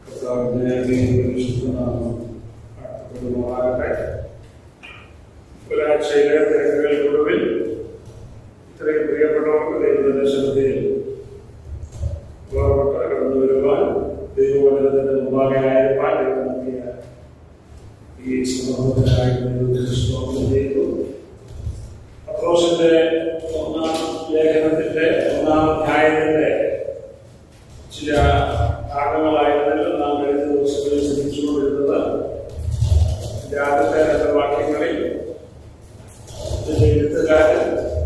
കർത്താവിന്റെ വിശുദ്ധനാമം വാഴ്ത്തപ്പെടുമാറാകട്ടെ. ഒരാഴ്ചയിലെ തിരക്കുകൾക്കൊടുവിൽ ഇത്രയും പ്രിയപ്പെട്ടവർക്ക് ദൈവത്തിന്റെ ശ്രദ്ധയിൽ വേർപെട്ട് കടന്നു വരുവാൻ ദൈവവചനത്തിന്റെ മുമ്പാകെ ആയിരിക്കാൻ ദൈവം നൽകിയ ഈ സമൂഹത്തിനായി ദൈവത്തിന് സ്തോത്രം ചെയ്തു പത്രോസിന്റെ ഒന്നാം ലേഖനത്തിന്റെ ഒന്നാം അധ്യായത്തിന്റെ ചില ഭാഗങ്ങളായിരുന്നല്ലോ നാം കഴിഞ്ഞ ദിവസങ്ങളിൽ ശ്രദ്ധിച്ചുകൊണ്ടിരുന്നത് ഇതിന്റെ ആദ്യത്തെ രണ്ട് വാക്യങ്ങളിൽ ഇതിന്റെ എഴുത്തുകാരൻ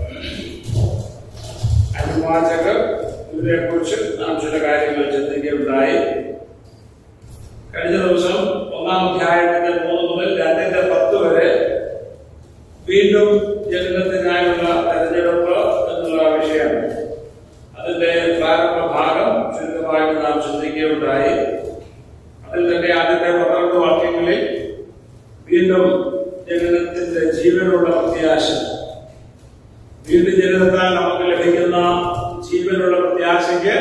അനുവാചകർ ഇവരെ കുറിച്ച് നാം ചില കാര്യങ്ങൾ ചിന്തിക്കുകയുണ്ടായി കഴിഞ്ഞ ദിവസം ഒന്നാം അധ്യായത്തിന്റെ മൂന്ന് മുതൽ രണ്ടിന്റെ പത്ത് വരെ വീണ്ടും ജനനത്തിനായുള്ള തെരഞ്ഞെടുപ്പ് എന്നുള്ള വിഷയം അതിന്റെ പ്രാരംഭ ഭാഗം ചുരുക്കമായിട്ട് നാം ചിന്തിക്കുകയുണ്ടായി അതിൽ തന്നെ ആദ്യത്തെ പന്ത്രണ്ട് വാക്യങ്ങളിൽ വീണ്ടും ജനനത്തിന്റെ ജീവനുള്ള പ്രത്യാശ വീണ്ടും ജനനത്താൽ നമുക്ക് ലഭിക്കുന്ന ജീവനുള്ള പ്രത്യാശയ്ക്ക്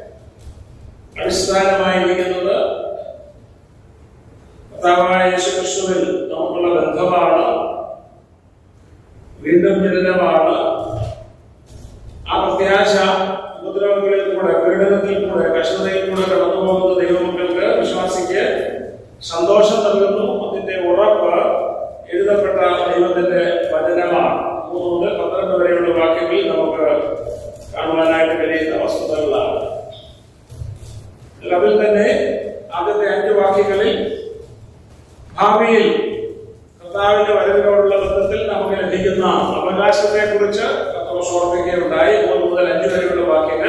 അടിസ്ഥാനമായിരിക്കുന്നത് കർത്താവായ യേശുക്രിസ്തുവിൽ നമുക്കുള്ള ബന്ധമാണ് വീണ്ടും ജനനമാണ് ആ പ്രത്യാശ ഉപദ്രവങ്ങളിൽ കൂടെ പീഡനത്തിൽ കൂടെ കഷ്ടതയിൽ കൂടെ കടന്നു പോകുന്ന ദൈവമക്കൾക്ക് വിശ്വാസിക്ക് സന്തോഷം നൽകുന്നു അതിന്റെ ഉറപ്പ് എഴുതപ്പെട്ട ദൈവത്തിന്റെ വചനമാണ് മൂന്ന് മുതൽ പന്ത്രണ്ട് വരെയുള്ള വാക്യങ്ങളിൽ നമുക്ക് കാണുവാനായിട്ട് കഴിയുന്ന വസ്തുതകളാണ് അതിൽ തന്നെ ആദ്യത്തെ അഞ്ച് വാക്യങ്ങളിൽ ഭാവിയിൽ കർത്താവിന്റെ വരവിനോടുള്ള ബന്ധത്തിൽ നമുക്ക് ലഭിക്കുന്ന അവകാശത്തെ കുറിച്ച് പത്രോസ് ഓർപ്പിക്കുകയുണ്ടായി മൂന്ന് മുതൽ അഞ്ച് വരെയുള്ള വാക്യങ്ങൾ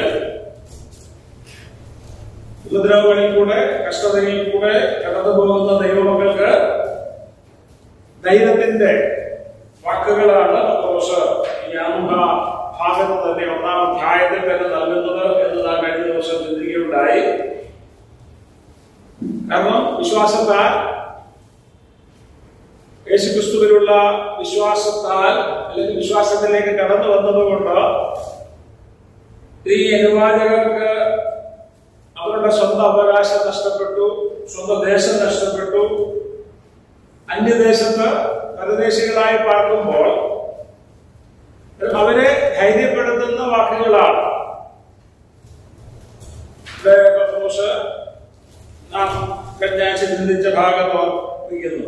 ഉപദ്രവങ്ങളിൽ കൂടെ കഷ്ടതയിൽ കൂടെ കടന്നു പോകുന്ന ദൈവമക്കൾക്ക് ധൈര്യത്തിന്റെ വാക്കുകളാണ് പത്രോസ് ഈ ആമുഖ ഭാഗത്ത് തന്നെ ഒന്നാം അധ്യായത്തിൽ തന്നെ നൽകുന്നത് എന്ന് നാം കഴിഞ്ഞ ദിവസം ചിന്തിക്കുകയുണ്ടായി കാരണം വിശ്വാസത്താൽ യേശുക്രിസ്തുവിലുള്ള വിശ്വാസത്താൽ അല്ലെങ്കിൽ വിശ്വാസത്തിലേക്ക് കടന്നു വന്നതുകൊണ്ട് ഈ അനുവാചകർക്ക് അവരുടെ സ്വന്തം അവകാശം നഷ്ടപ്പെട്ടു സ്വന്തം ദേശം നഷ്ടപ്പെട്ടു അന്യദേശത്ത് പരദേശികളായി പാർക്കുമ്പോൾ അവരെ ധൈര്യപ്പെടുത്തുന്ന വാക്കുകളാണ് ഇവിടെ പത്രോസ് നാം കഴിഞ്ഞ ആഴ്ച ചിന്തിച്ച ഭാഗം ഓർപ്പിക്കുന്നത്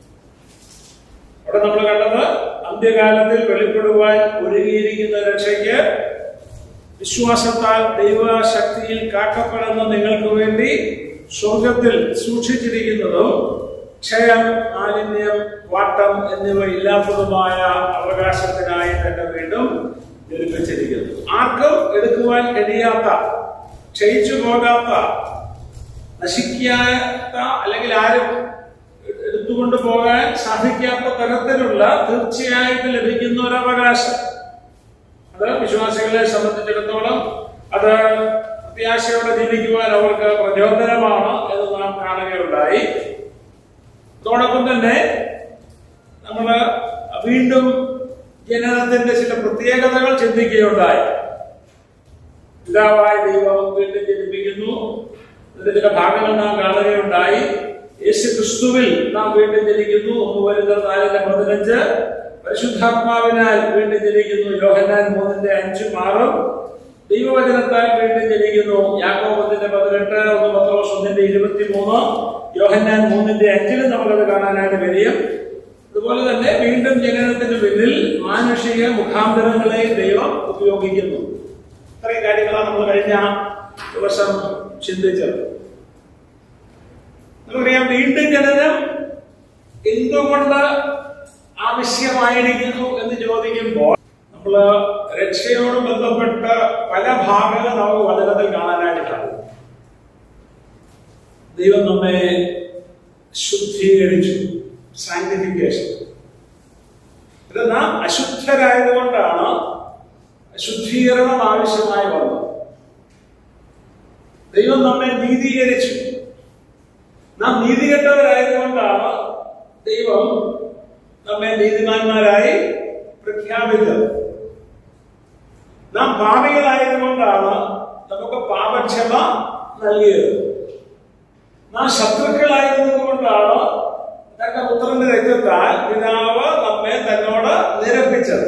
അവിടെ നമ്മൾ കണ്ടത് അന്ത്യകാലത്തിൽ വെളിപ്പെടുവാൻ ഒരുങ്ങിയിരിക്കുന്ന രക്ഷയ്ക്ക് വിശ്വാസത്താൽ ദൈവശക്തിയിൽ കാക്കപ്പെടുന്ന നിങ്ങൾക്ക് വേണ്ടി സ്വർഗത്തിൽ സൂക്ഷിച്ചിരിക്കുന്നതും ക്ഷയം മാലിന്യം വാട്ടം എന്നിവ ഇല്ലാത്തതുമായ അവകാശത്തിനായി തന്നെ വീണ്ടും ജനിപ്പിച്ചിരിക്കുന്നു ആർക്കും എടുക്കുവാൻ കഴിയാത്ത ക്ഷയിച്ചു പോകാത്ത നശിക്കാത്ത അല്ലെങ്കിൽ ആരും എടുത്തുകൊണ്ട് പോകാൻ സാധിക്കാത്ത തരത്തിലുള്ള തീർച്ചയായിട്ടും ലഭിക്കുന്ന ഒരു അവകാശം അത് വിശ്വാസികളെ സംബന്ധിച്ചിടത്തോളം അത് പ്രത്യാശയോടെ ജീവിക്കുവാൻ അവർക്ക് പ്രചോദനമാണ് എന്ന് നാം കാണുകയുണ്ടായി അതോടൊപ്പം തന്നെ നമ്മൾ വീണ്ടും ജനനത്തിന്റെ ചില പ്രത്യേകതകൾ ചിന്തിക്കുകയുണ്ടായി പിതാവായ ദൈവം വീണ്ടും ജനിപ്പിക്കുന്നു അതിന്റെ ചില ഭാഗങ്ങൾ നാം കാണുകയുണ്ടായി യേശു ക്രിസ്തുവിൽ നാം വീണ്ടും ജനിക്കുന്നു ഒന്ന് വരുന്ന നാലിന്റെ പതിനഞ്ച് പരിശുദ്ധാത്മാവിനാൽ വീണ്ടും ജനിക്കുന്നു യോഹന്നാൻ മൂന്നിന്റെ അഞ്ചും ആറും ദൈവവചനത്താൽ വീണ്ടും ജനിക്കുന്നു യാക്കോബത്തിന്റെ പതിനെട്ട് ഒന്ന് പത്രോസ് ഒന്നിന്റെ ഇരുപത്തി മൂന്ന് യോഹന്നാൻ മൂന്നിന്റെ അഞ്ചിലും നമുക്കത് കാണാനായിട്ട് കഴിയും അതുപോലെ തന്നെ വീണ്ടും ജനനത്തിന് പിന്നിൽ മാനുഷിക മുഖാന്തരങ്ങളെ ദൈവം ഉപയോഗിക്കുന്നു ഇത്രയും കാര്യങ്ങളാണ് നമ്മൾ കഴിഞ്ഞ ദിവസം ചിന്തിച്ചത് നമുക്കറിയാം വീണ്ടും ജനനം എന്തുകൊണ്ട് ആവശ്യമായിരിക്കുന്നു എന്ന് ചോദിക്കുമ്പോൾ നമ്മൾ രക്ഷയോട് ബന്ധപ്പെട്ട പല ഭാഗങ്ങൾ നമുക്ക് വചനത്തിൽ കാണാനായിട്ട് സാധിക്കും ദൈവം നമ്മെ ശുദ്ധീകരിച്ചു സാങ്ക്ടിഫിക്കേഷൻ ഇത് നാം അശുദ്ധരായതുകൊണ്ടാണ് ശുദ്ധീകരണം ആവശ്യമായി വന്നത് ദൈവം നമ്മെ നീതീകരിച്ചു നാം നീതികെട്ടവരായതുകൊണ്ടാണ് ദൈവം നമ്മെ നീതിമാന്മാരായി പ്രഖ്യാപിച്ചത് നാം പാപികളായതുകൊണ്ടാണ് നമുക്ക് പാപക്ഷമ നൽകിയത് നാം ശത്രുക്കളായിരുന്നത് കൊണ്ടാണ് തന്റെ പുത്രന്റെ രക്തത്താൽ പിതാവ് നമ്മെ തന്നോട് നിരപ്പിച്ചത്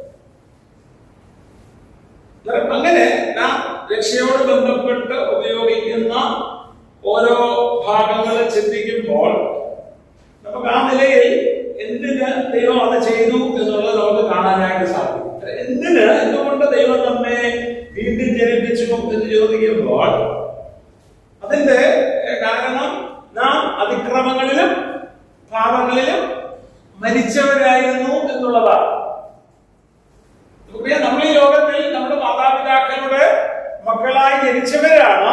അന്നേരം അങ്ങനെ നാം രക്ഷയോട് ബന്ധപ്പെട്ട് ഉപയോഗിക്കുന്ന ഓരോ ഭാഗങ്ങൾ ചിന്തിക്കുമ്പോൾ നമുക്ക് ആ നിലയിൽ എന്തിന് ദൈവം അത് ചെയ്തു എന്നുള്ളത് നമുക്ക് കാണാനായിട്ട് സാധിക്കും എന്തിന് എന്തുകൊണ്ട് ദൈവം നമ്മെ വീണ്ടും ജനിപ്പിച്ചു എന്ന് ചോദിക്കുമ്പോൾ അതിന്റെ കാരണം നാം അതിക്രമങ്ങളിലും പാപങ്ങളിലും മരിച്ചവരായിരുന്നു എന്നുള്ളതാണ് നമുക്കറിയാം നമ്മൾ ഈ ലോകത്തിൽ നമ്മുടെ മാതാപിതാക്കളുടെ മക്കളായി ജനിച്ചവരാണ്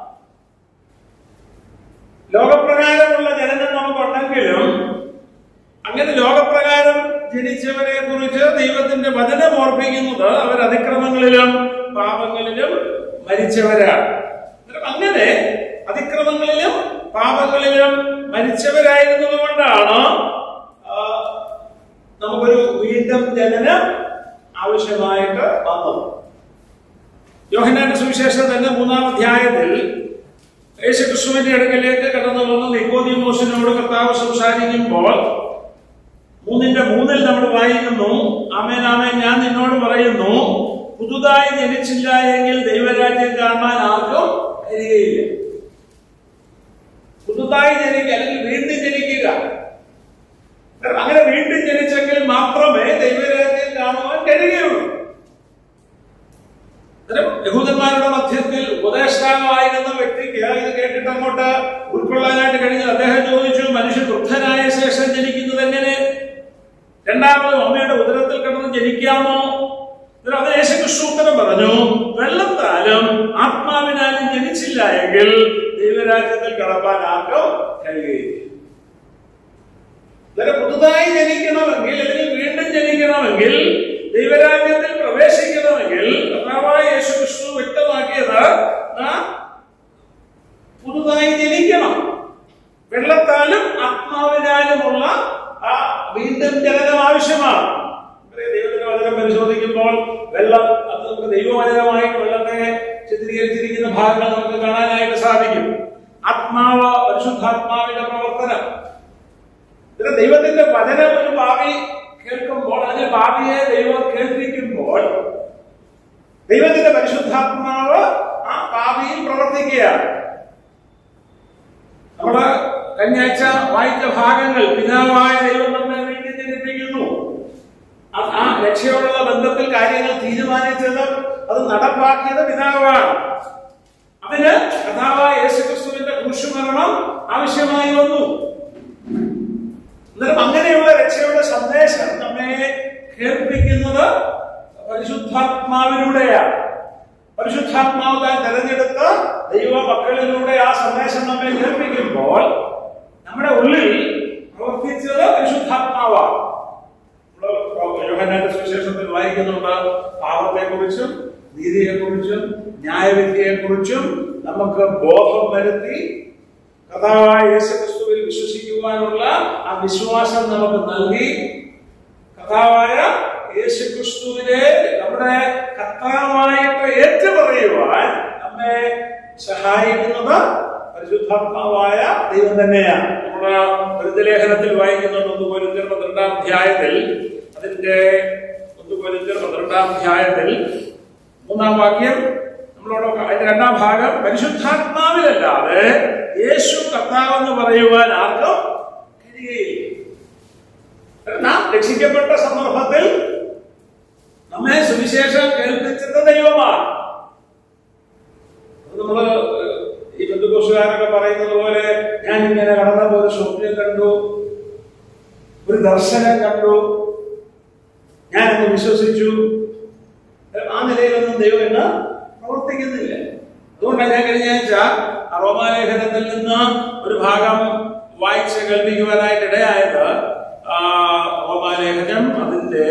ലോകപ്രകാരമുള്ള ജനനം നമുക്കുണ്ടെങ്കിലും അങ്ങനെ ലോകപ്രകാരം ജനിച്ചവരെ കുറിച്ച് ദൈവത്തിന്റെ വചനം ഓർപ്പിക്കുന്നത് അവർ അതിക്രമങ്ങളിലും പാപങ്ങളിലും മരിച്ചവരാണ് അന്നേരം അങ്ങനെ അതിക്രമങ്ങളിലും പാപങ്ങളിലും മരിച്ചവരായിരുന്നത് കൊണ്ടാണ് ആ, നമുക്കൊരു വീണ്ടും ജനനം ആവശ്യമായിട്ട് വന്നത് യോഹനാന്റെ സുവിശേഷം തന്നെ മൂന്നാം അധ്യായത്തിൽ യേശുക്രിസ്തുവിന്റെ അടുക്കലേക്ക് കടന്നു വന്ന് നിക്കോദിമോസിനോട് കർത്താവ് സംസാരിക്കുമ്പോൾ മൂന്നിന്റെ മൂന്നിൽ നമ്മൾ വായിക്കുന്നു ആമേൻ ആമേൻ ഞാൻ നിന്നോട് പറയുന്നു പുതുതായി ജനിച്ചില്ല എങ്കിൽ ദൈവരാജ്യം കാണാൻ ആർക്കും കഴിയുകയില്ല പുതുതായി ജനിക്കുക അല്ലെങ്കിൽ വീണ്ടും ജനിക്കുക അങ്ങനെ വീണ്ടും ജനിച്ചെങ്കിൽ മാത്രമേ ദൈവരാജ്യം കാണുവാൻ കഴിയുകയുള്ളൂ അന്നേരം യഹൂദന്മാരുടെ മധ്യത്തിൽ ഉപദേഷ്ടാവായിരുന്ന വ്യക്തിക്ക് ഇത് കേട്ടിട്ട് അങ്ങോട്ട് ഉൾക്കൊള്ളാനായിട്ട് കഴിഞ്ഞത് അദ്ദേഹം ചോദിച്ചു മനുഷ്യൻ വൃദ്ധനായ ശേഷം ജനിക്കുന്നത് എങ്ങനെ രണ്ടാമത് അമ്മയുടെ ഉദരത്തിൽ കിടന്ന് ജനിക്കാമോ എന്നിട്ട് അത് യേശുക്രിസ്തു ഉത്തരം പറഞ്ഞു വെള്ളത്താലും ആത്മാവിനാലും ജനിച്ചില്ല എങ്കിൽ ദൈവരാജ്യത്തിൽ കടപ്പാൻ ആർക്കും കഴിയുകയില്ല അന്നേരം പുതുതായി ജനിക്കണമെങ്കിൽ അല്ലെങ്കിൽ വീണ്ടും ജനിക്കണമെങ്കിൽ ദൈവരാജ്യത്തിൽ പ്രവേശിക്കണമെങ്കിൽ കർത്താവായ യേശു ക്രിസ്തു വ്യക്തമാക്കിയത് നാം പുതുതായി ജനിക്കണം വെള്ളത്താലും ആത്മാവിനാലുമുള്ള ആ വീണ്ടും ജനനം ആവശ്യമാണ് നമുക്കറിയാം ദൈവത്തിന്റെ വചനം പരിശോധിക്കുമ്പോൾ വെള്ളം അത് നമുക്ക് ദൈവവചനമായിട്ട് വെള്ളത്തെ ചിത്രീകരിച്ചിരിക്കുന്ന ഭാഗങ്ങൾ നമുക്ക് കാണാനായിട്ട് സാധിക്കും ആത്മാവ് പരിശുദ്ധാത്മാവിന്റെ പ്രവർത്തനം ഇത് ദൈവത്തിന്റെ വചനം ഒരു ഭാവി കേൾക്കുമ്പോൾ അതിന്റെ ഭാവിയെ ദൈവം കേൾപ്പിക്കുമ്പോൾ ദൈവത്തിന്റെ പരിശുദ്ധാത്മാവ് ആ ഭാവിയിൽ പ്രവർത്തിക്കുകയാണ് നമ്മള് കഴിഞ്ഞാഴ്ച വായിച്ച ഭാഗങ്ങൾ പിതാവായ ദൈവം നമ്മെ വീണ്ടും ജനിപ്പിക്കുന്നു ആ- ആ രക്ഷയോടുള്ള ബന്ധത്തിൽ കാര്യങ്ങൾ തീരുമാനിച്ചത് അത് നടപ്പാക്കിയത് പിതാവാണ് അതിന് കഥാവായ യേശുക്രിസ്തുവിന്റെ കുരിശുമരണം ആവശ്യമായി വന്നു അന്നേരം അങ്ങനെയുള്ള രക്ഷയുടെ സന്ദേശം നമ്മെ കേൾപ്പിക്കുന്നത് പരിശുദ്ധാത്മാവിലൂടെയാണ് പരിശുദ്ധാത്മാവ് താൻ തെരഞ്ഞെടുത്ത ദൈവ മക്കളിലൂടെ ആ സന്ദേശം നമ്മെ കേൾപ്പിക്കുമ്പോൾ നമ്മുടെ ഉള്ളിൽ പ്രവർത്തിച്ചത് പരിശുദ്ധാത്മാവാണ് നമ്മള് യോഹന്നാന്റെ സുവിശേഷത്തിൽ വായിക്കുന്നുണ്ട് പാപത്തെക്കുറിച്ചും നീതിയെക്കുറിച്ചും ന്യായവിധിയെക്കുറിച്ചും നമുക്ക് ബോധം വരുത്തി കഥാവായ യേശുക്രിസ്തുവിൽ വിശ്വസിക്കുവാനുള്ള ആ വിശ്വാസം നമുക്ക് നൽകി കഥാവായ യേശുക്രിസ്തുവിനെ നമ്മുടെ കർത്താവായിട്ട് ഏറ്റുപറയുവാൻ നമ്മെ സഹായിക്കുന്നത് പരിശുദ്ധാത്മാവായ ദൈവം തന്നെയാണ് നമ്മുടെ ഗുരുതലേഖനത്തിൽ വായിക്കുന്നുണ്ട് ഒന്ന് പോലും പന്ത്രണ്ടാം അധ്യായത്തിൽ അതിന്റെ ഒന്ന് പോലും പന്ത്രണ്ടാം അധ്യായത്തിൽ മൂന്നാം വാക്യം നമ്മളോട് അതിന്റെ രണ്ടാം ഭാഗം പരിശുദ്ധാത്മാവിലല്ലാതെ യേശു കർത്താവെന്ന് പറയുവാൻ ആർക്കും കഴിയുകയില്ല നാം രക്ഷിക്കപ്പെട്ട സന്ദർഭത്തിൽ നമ്മെ സുവിശേഷം കേൾപ്പിച്ചത് ദൈവമാണ് അത് നമ്മള് ഈ ബന്ധുക്കോസുകാരൊക്കെ പറയുന്നത് പോലെ ഞാൻ ഇങ്ങനെ കടന്നപ്പോ ഒരു സ്വപ്നം കണ്ടു ഒരു ദർശനം കണ്ടു ഞാനൊന്ന് വിശ്വസിച്ചു ആ നിലയിലൊന്നും ദൈവം ഇന്ന് പ്രവർത്തിക്കുന്നില്ല അതുകൊണ്ടാണ് ഞാൻ കഴിഞ്ഞ ആഴ്ച ആ റോമാലേഖനത്തിൽ നിന്ന് ഒരു ഭാഗം വായിച്ച് കേൾപ്പിക്കുവാനായിട്ട് ഇടയായത് ആ റോമാലേഖനം അതിന്റെ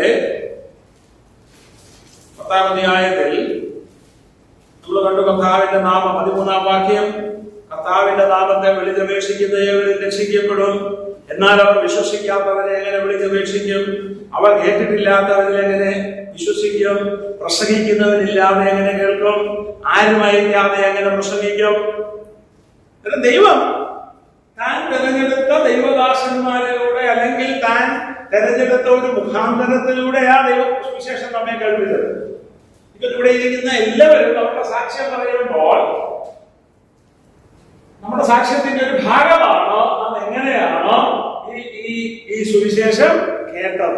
പത്താം അധ്യായത്തിൽ നമ്മൾ കണ്ടു കർത്താവിന്റെ നാമം പതിമൂന്നാം വാക്യം കർത്താവിന്റെ നാമത്തെ വിളിച്ചപേക്ഷിക്കുന്ന ഏവരും രക്ഷിക്കപ്പെടും എന്നാൽ അവർ വിശ്വസിക്കാത്തവരെ എങ്ങനെ വിളിച്ചപേക്ഷിക്കും അവർ കേട്ടിട്ടില്ലാത്തവരിൽ എങ്ങനെ വിശ്വസിക്കും പ്രസംഗിക്കുന്നവരില്ലാതെ എങ്ങനെ കേൾക്കും ആരും അയക്കാതെ എങ്ങനെ പ്രസംഗിക്കും എന്നിട്ട് ദൈവം ദൈവദാസന്മാരിലൂടെ അല്ലെങ്കിൽ താൻ തെരഞ്ഞെടുത്ത ഒരു മുഖാന്തരത്തിലൂടെയാ ദൈവം സുവിശേഷം നമ്മെ കഴിപ്പിച്ചത് ഇപ്പോൾ ഇവിടെ ഇരിക്കുന്ന എല്ലാവരും നമ്മുടെ സാക്ഷ്യം പറയുമ്പോൾ നമ്മുടെ സാക്ഷ്യത്തിന്റെ ഒരു ഭാഗമാണോ അത് എങ്ങനെയാണോ ഈ ഈ ഈ സുവിശേഷം കേട്ടത്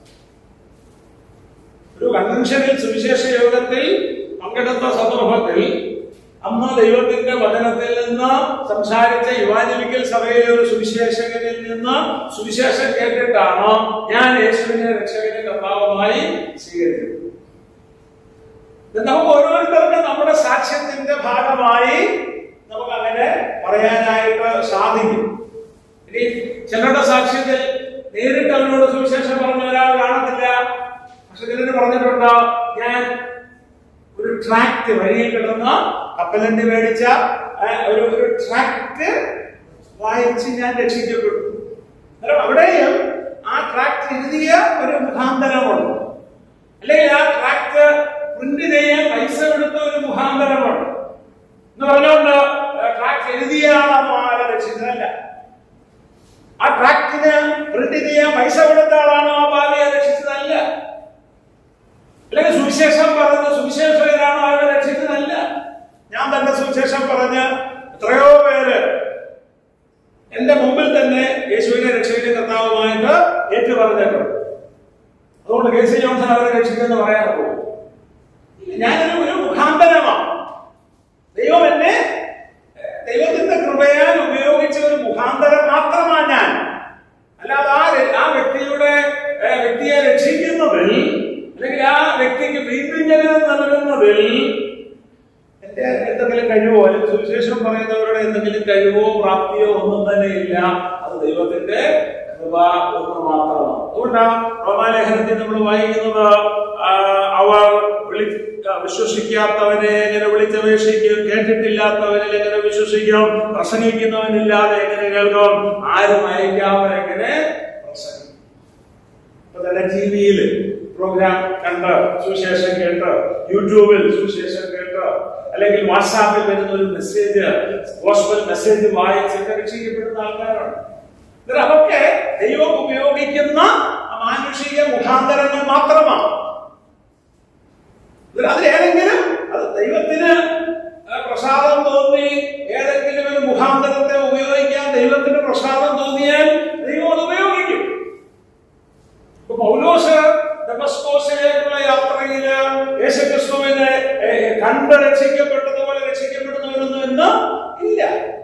ഒരു കൺവെൻഷനിൽ സുവിശേഷ യോഗത്തിൽ പങ്കെടുത്ത സന്ദർഭത്തിൽ അന്ന് ദൈവത്തിന്റെ വചനത്തിൽ നിന്ന് സംസാരിച്ച യുവാനിക്കൽ സഭയിലെ ഒരു സുവിശേഷകനിൽ നിന്ന് സുവിശേഷം കേട്ടിട്ടാണ് ഞാൻ യേശുവിനെ രക്ഷകനെ കർത്താവുമായി സ്വീകരിക്കുന്നത് ഇത് നമുക്ക് ഓരോരുത്തർക്കും നമ്മുടെ സാക്ഷ്യത്തിന്റെ ഭാഗമായി നമുക്ക് അങ്ങനെ പറയാനായിട്ട് സാധിക്കും ഇനി ചിലരുടെ സാക്ഷ്യത്തിൽ നേരിട്ട് അവരോട് സുവിശേഷം പറഞ്ഞ ഒരാൾ കാണത്തില്ല പക്ഷെ ചിലര് പറഞ്ഞിട്ടുണ്ട് ഞാൻ ഒരു ട്രാക്ട് വഴിയിൽ കിടന്ന കപ്പലണ്ടി മേടിച്ച ആ, ഒരു ഒരു ട്രാക്ട് വായിച്ച് ഞാൻ രക്ഷിക്കപ്പെട്ടു അന്നേരം അവിടെയും ആ ട്രാക്ട് എഴുതിയ ഒരു മുഖാന്തരമുണ്ട് അല്ലെങ്കിൽ ആ ട്രാക്ട് പ്രിന്റ് ചെയ്യാൻ പൈസ കൊടുത്ത ഒരു മുഖാന്തരമുണ്ട് എന്ന് പറഞ്ഞുകൊണ്ട് ട്രാക്ട് എഴുതിയ ആളാണോ ആളെ രക്ഷിച്ചതല്ല ആ ട്രാക്ടിന് പ്രിന്റ് ചെയ്യാൻ പൈസ കൊടുത്ത ആളാണോ ആ ഭാവിയെ രക്ഷിച്ചതല്ല അല്ലെങ്കിൽ സുവിശേഷം പറഞ്ഞ സുവിശേഷകരാണോ അവരെ രക്ഷിച്ചതല്ല ഞാൻ തന്നെ സുവിശേഷം പറഞ്ഞ് എത്രയോ പേര് എന്റെ മുമ്പിൽ തന്നെ യേശുവിനെ രക്ഷയുടെ കർത്താവുമായിട്ട് ഏറ്റു പറഞ്ഞിട്ടുണ്ട് അതുകൊണ്ട് കെ സി ജോൺസൺ അവരെ രക്ഷിക്കുമെന്ന് പറയാൻ പോകും ഞാനൊരു ഒരു മുഖാന്തരമാണ് ദൈവം എന്നെ ദൈവത്തിന്റെ കൃപയാൽ ഉപയോഗിച്ച ഒരു മുഖാന്തരം മാത്രമാണ് ഞാൻ അല്ലാതെ ആ വ്യ- ആ വ്യക്തിയുടെ ഏ, വ്യക്തിയെ രക്ഷിക്കുന്നതിൽ അല്ലെങ്കിൽ ആ വ്യക്തിക്ക് വീണ്ടും ജനനം നൽകുന്നതിൽ എന്റെ എന്തെങ്കിലും കഴിവോ അല്ലെങ്കിൽ സുവിശേഷം പറയുന്നവരുടെ എന്തെങ്കിലും കഴിവോ പ്രാപ്തിയോ ഒന്നും തന്നെ ഇല്ല അത് ദൈവത്തിന്റെ കൃപ ഒന്ന് മാത്രമാണ് അതുകൊണ്ടാണ് റോമാലേഖനത്തിൽ നമ്മൾ വായിക്കുന്നത് ആ, അവർ വിളി ആ, വിശ്വസിക്കാത്തവനെ എങ്ങനെ വിളിച്ചപേക്ഷിക്കും കേട്ടിട്ടില്ലാത്തവനിൽ എങ്ങനെ വിശ്വസിക്കും പ്രസംഗിക്കുന്നവനില്ലാതെ എങ്ങനെ കേൾക്കും ആരും അയക്കാവരെങ്ങനെ പ്രസംഗിക്കും ഇപ്പൊ തന്നെ ടി വിയിൽ പ്രോഗ്രാം കണ്ട് സുവിശേഷം കേട്ട് യൂട്യൂബിൽ സുവിശേഷം കേട്ട് അല്ലെങ്കിൽ വാട്സാപ്പിൽ വരുന്ന ഒരു മെസ്സേജ് ഗോസ്ബൽ മെസ്സേജ് വായിച്ചൊക്കെ രക്ഷിക്കപ്പെടുന്ന ആൾക്കാരാണ് എന്നിട്ട് അതൊക്കെ ദൈവം ഉപയോഗിക്കുന്ന മാനുഷിക മുഖാന്തരങ്ങൾ മാത്രമാണ് എന്നിട്ട് അതിൽ ഏതെങ്കിലും അത് ദൈവത്തിന് ആ, പ്രസാദം തോന്നി ഏതെങ്കിലും ഒരു മുഖാന്തരത്തെ ഉപയോഗിക്കാൻ ദൈവത്തിന് പ്രസാദം തോന്നിയാൽ ദൈവം അത് ഉപയോഗിക്കും ഇപ്പൊ പൗലോസ് ഡെമസ്കോസിലേക്കുള്ള യാത്രയിൽ യേശുക്രിസ്തുവിനെ ഏ, കണ്ട് രക്ഷിക്കപ്പെട്ടതുപോലെ രക്ഷിക്കപ്പെടുന്നവരൊന്നും ഇന്ന് ഇല്ല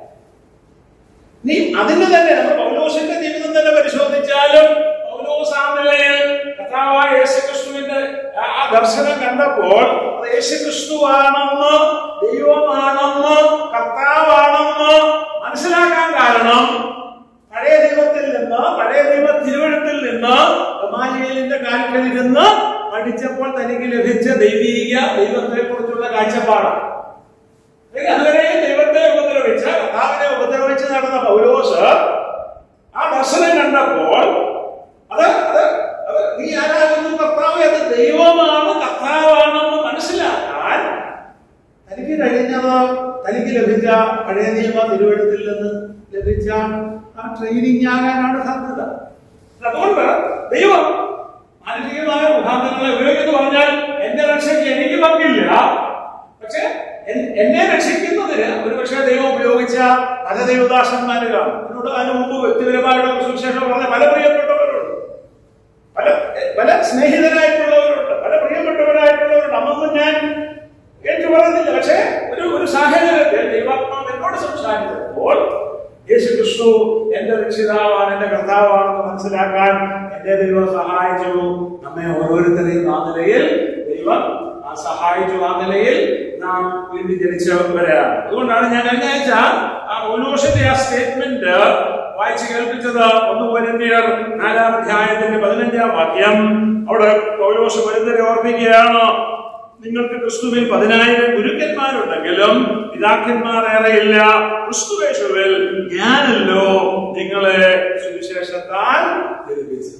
നീ അതിന് തന്നെ നമ്മൾ പൗലോസിന്റെ ജീവിതം തന്നെ പരിശോധിച്ചാലും പൗലോസ് ആ നിലയിൽ കർത്താവായ യേശുക്രിസ്തുവിന്റെ ആ ആ ദർശനം കണ്ടപ്പോൾ അത് യേശുക്രിസ്തുവാണെന്ന് ദൈവമാണെന്ന് കർത്താവാണെന്ന് മനസ്സിലാക്കാൻ കാരണം പഴയ ദൈവത്തിൽ നിന്ന് പഴയ ദൈവ തിരുവഴുത്തിൽ നിന്ന് ഗമാലിയലിന്റെ കാൽക്കലിൽ നിന്ന് പഠിച്ചപ്പോൾ തനിക്ക് ലഭിച്ച ദൈവീക ദൈവത്തെ കുറിച്ചുള്ള കാഴ്ചപ്പാടാണ് അല്ലെങ്കിൽ അതുവരെ ദൈവത്തെ ഉപദ്രവിച്ച കർത്താവിനെ ഉപദ്രവിച്ച് നടന്ന പൗലോസ് ആ ദർശനം കണ്ടപ്പോൾ അത് അത് അത് നീ ആരാകുന്നു കർത്താവ് അത് ദൈവമാണ് കർത്താവാണെന്ന് മനസ്സിലാക്കാൻ തനിക്ക് കഴിഞ്ഞത് തനിക്ക് ലഭിച്ച പഴയ നിയമ തിരുവഴുത്തിൽ നിന്ന് ലഭിച്ച ആ ട്രെയിനിങ് ആകാനാണ് സാധ്യത അതുകൊണ്ട് ദൈവം മാനസികമായ മുഖാന്തരങ്ങളെ ഉപയോഗിക്കുന്നു പറഞ്ഞാൽ എന്റെ രക്ഷയ്ക്ക് എനിക്ക് പങ്കില്ല പക്ഷെ എൻ- എന്നെ രക്ഷിക്കുന്നതിന് ഒരു പക്ഷേ ദൈവം ഉപയോഗിച്ച പല ദൈവദാസന്മാര് കാണും എന്നോട് അതിന് മുമ്പ് വ്യക്തിപരമായുള്ള സുവിശേഷം പറഞ്ഞ പല പ്രിയപ്പെട്ടവരുണ്ട് പല പല സ്നേഹിതരായിട്ടുള്ളവരുണ്ട് പല പ്രിയപ്പെട്ടവരായിട്ടുള്ളവരുണ്ട് അന്നൊന്നും ഞാൻ ഏറ്റു പറയുന്നില്ല പക്ഷേ ഒരു ഒരു സാഹചര്യത്തിൽ ദൈവാത്മാവ് എന്നോട് സംസാരിച്ചപ്പോൾ യേശു ക്രിസ്തു എന്റെ രക്ഷിതാവാണ് എന്റെ കർത്താവാണെന്ന് മനസ്സിലാക്കാൻ എന്റെ ദൈവം സഹായിച്ചു നമ്മെ ഓരോരുത്തരെയും ആ നിലയിൽ ദൈവം ആ സഹായിച്ചു ആ നിലയിൽ നാം വീണ്ടും ജനിച്ചവരാണ് അതുകൊണ്ടാണ് ഞാൻ കഴിഞ്ഞ ആഴ്ച ആ ഒനോഷന്റെ ആ സ്റ്റേറ്റ്മെന്റ് വായിച്ചു കേൾപ്പിച്ചത് ഒന്ന് പൊരിന്തിയർ നാലാം അധ്യായത്തിന്റെ പതിനഞ്ചാം വാക്യം അവിടെ പൗലോസ് പൊരിന്തരെ ഓർപ്പിക്കുകയാണ് നിങ്ങൾക്ക് ക്രിസ്തുവിൽ പതിനായിരം ഗുരുക്കന്മാരുണ്ടെങ്കിലും പിതാക്കന്മാർ ഏറെയില്ല ക്രിസ്തുവേശുവിൽ ഞാനല്ലോ നിങ്ങളെ സുവിശേഷത്താൽ ധരിപ്പിച്ചത്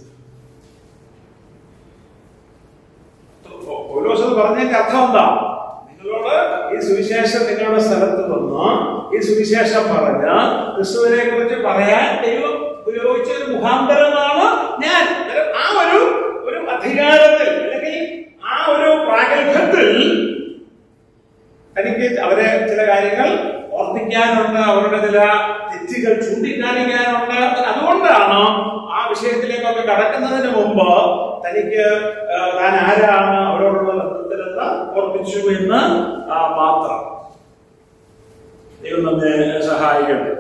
പൗലോസ് അത് പറഞ്ഞതിന്റെ അർത്ഥം എന്താ നിങ്ങളോട് ഈ സുവിശേഷം നിങ്ങളുടെ സ്ഥലത്ത് വന്ന് ഈ സുവിശേഷം പറഞ്ഞ് ക്രിസ്തുവിനെ കുറിച്ച് പറയാൻ ദൈവം ഉപയോഗിച്ച ഒരു മുഖാന്തരമാണ് ഞാൻ അന്നേരം ആ ഒരു ഒരു അധികാരത്തിൽ അല്ലെങ്കിൽ ആ ഒരു പ്രാഗൽഭ്യത്തിൽ തനിക്ക് അവരെ ചില കാര്യങ്ങൾ ഓർപ്പിക്കാനുണ്ട് അവരുടെ ചില തെറ്റുകൾ ചൂണ്ടിക്കാണിക്കാനുണ്ട് അതുകൊണ്ടാണ് ആ വിഷയത്തിലേക്കൊക്കെ കടക്കുന്നതിന് മുമ്പ് തനിക്ക് ആ, താൻ ആരാണ് അവരോടുള്ള ബന്ധത്തിലെന്ന് ഓർപ്പിച്ചു എന്ന് ആ, മാത്രം ദൈവം നമ്മെ സഹായിക്കട്ടെ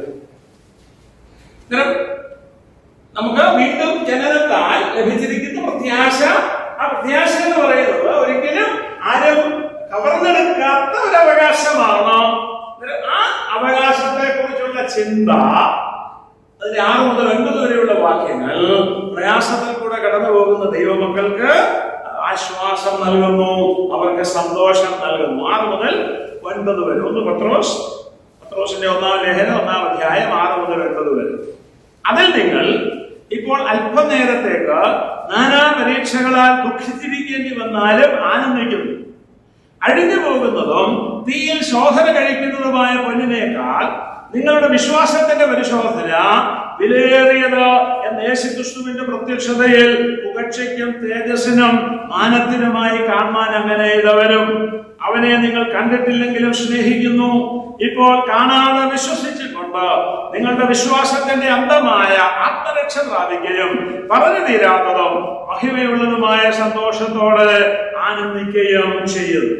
അന്നേരം നമുക്ക് വീണ്ടും ജനനത്താൽ ലഭിച്ചിരിക്കുന്ന പ്രത്യാശ ആ പ്രത്യാശ എന്ന് പറയുന്നത് ഒരിക്കലും ആരും കവർന്നെടുക്കാത്ത ഒരു അവകാശമാണ് അന്നേരം ആ അവകാശത്തെ കുറിച്ചുള്ള ചിന്ത അതിന്റെ ആറ് മുതൽ ഒൻപത് വരെയുള്ള വാക്യങ്ങൾ പ്രയാസത്തിൽ കൂടെ കടന്നു പോകുന്ന ദൈവമക്കൾക്ക് ആശ്വാസം നൽകുന്നു അവർക്ക് സന്തോഷം നൽകുന്നു ആറ് മുതൽ ഒൻപത് വരെ ഒന്ന് പത്രോസ് പത്രോസിന്റെ ഒന്നാം ലേഖനം ഒന്നാം അധ്യായം ആറ് മുതൽ ഒൻപത് വരെ അതിൽ നിങ്ങൾ ഇപ്പോൾ അല്പനേരത്തേക്ക് നാനാ പരീക്ഷകളാൽ ദുഃഖിച്ചിരിക്കേണ്ടി വന്നാലും ആനന്ദിക്കുന്നു അഴിഞ്ഞു പോകുന്നതും തീയിൽ ശോധന കഴിക്കുന്നതുമായ പൊന്നിനേക്കാൾ നിങ്ങളുടെ വിശ്വാസത്തിന്റെ പരിശോധന വിലയേറിയത് എന്ന യേശുക്രിസ്തുവിന്റെ പ്രത്യക്ഷതയിൽ പുകഴ്ചയ്ക്കും തേജസ്സിനും മാനത്തിനുമായി കാണാൻ അങ്ങനെ ഇടവരും അവനെ നിങ്ങൾ കണ്ടിട്ടില്ലെങ്കിലും സ്നേഹിക്കുന്നു ഇപ്പോൾ കാണാതെ വിശ്വസിച്ചുകൊണ്ട് നിങ്ങളുടെ വിശ്വാസത്തിന്റെ അന്തമായ ആത്മരക്ഷ പ്രാപിക്കുകയും പറഞ്ഞു തീരാത്തതും മഹിമയുള്ളതുമായ സന്തോഷത്തോടെ ആനന്ദിക്കുകയും ചെയ്യുന്നു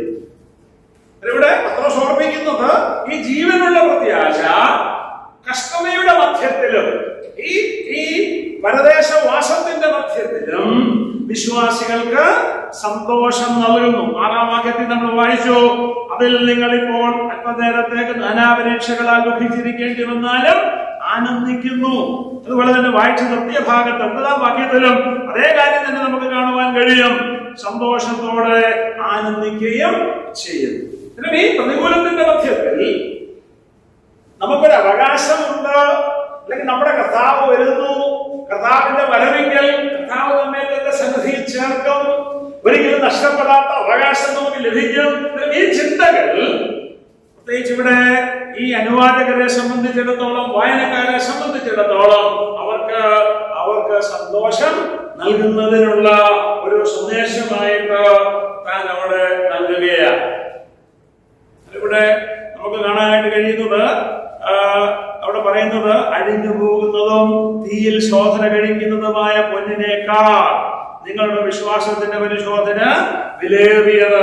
ഇവിടെ പത്രോസ് ഓർപ്പിക്കുന്നത് ഈ ജീവനുള്ള പ്രത്യാശ കഷ്ടതയുടെ മധ്യത്തിലും ഈ ഈ പരദേശവാസത്തിന്റെ മധ്യത്തിലും വിശ്വാസികൾക്ക് സന്തോഷം നൽകുന്നു ആറാം വാക്യത്തിൽ നമ്മൾ വായിച്ചു അതിൽ നിങ്ങൾ ഇപ്പോൾ അല്പനേരത്തേക്ക് നാനാപരീക്ഷകളാൽ ദുഃഖിച്ചിരിക്കേണ്ടി വന്നാലും ആനന്ദിക്കുന്നു അതുപോലെ തന്നെ വായിച്ചു നിർത്തിയ ഭാഗത്ത് ഒമ്പതാം വാക്യത്തിലും അതേ കാര്യം തന്നെ നമുക്ക് കാണുവാൻ കഴിയും സന്തോഷത്തോടെ ആനന്ദിക്കുകയും ചെയ്യുന്നു ഇതിലും ഈ പ്രതികൂലത്തിന്റെ മധ്യത്തിൽ നമുക്കൊരു അവകാശമുണ്ട് അല്ലെങ്കിൽ നമ്മുടെ കർത്താവ് വരുന്നു കർത്താവിന്റെ വരവിക്കൽ കർത്താവ് നമ്മെ തന്റെ സന്നിധിയിൽ ചേർക്കും ഒരിക്കലും നഷ്ടപ്പെടാത്ത അവകാശം നമുക്ക് ലഭിക്കും ഈ ചിന്തകൾ പ്രത്യേകിച്ച് ഇവിടെ ഈ അനുവാദകരെ സംബന്ധിച്ചിടത്തോളം വായനക്കാരെ സംബന്ധിച്ചിടത്തോളം അവർക്ക് അവർക്ക് സന്തോഷം നൽകുന്നതിനുള്ള ഒരു സന്ദേശമായിട്ട് താൻ അവിടെ നൽകുകയാണ് ഇവിടെ നമുക്ക് കാണാനായിട്ട് കഴിയുന്നത് ആ, അവിടെ പറയുന്നത് അഴിഞ്ഞു പോകുന്നതും തീയിൽ ശോധന കഴിക്കുന്നതുമായ പൊന്നിനേക്കാൾ നിങ്ങളുടെ വിശ്വാസത്തിന്റെ പരിശോധന വിലയേറിയത്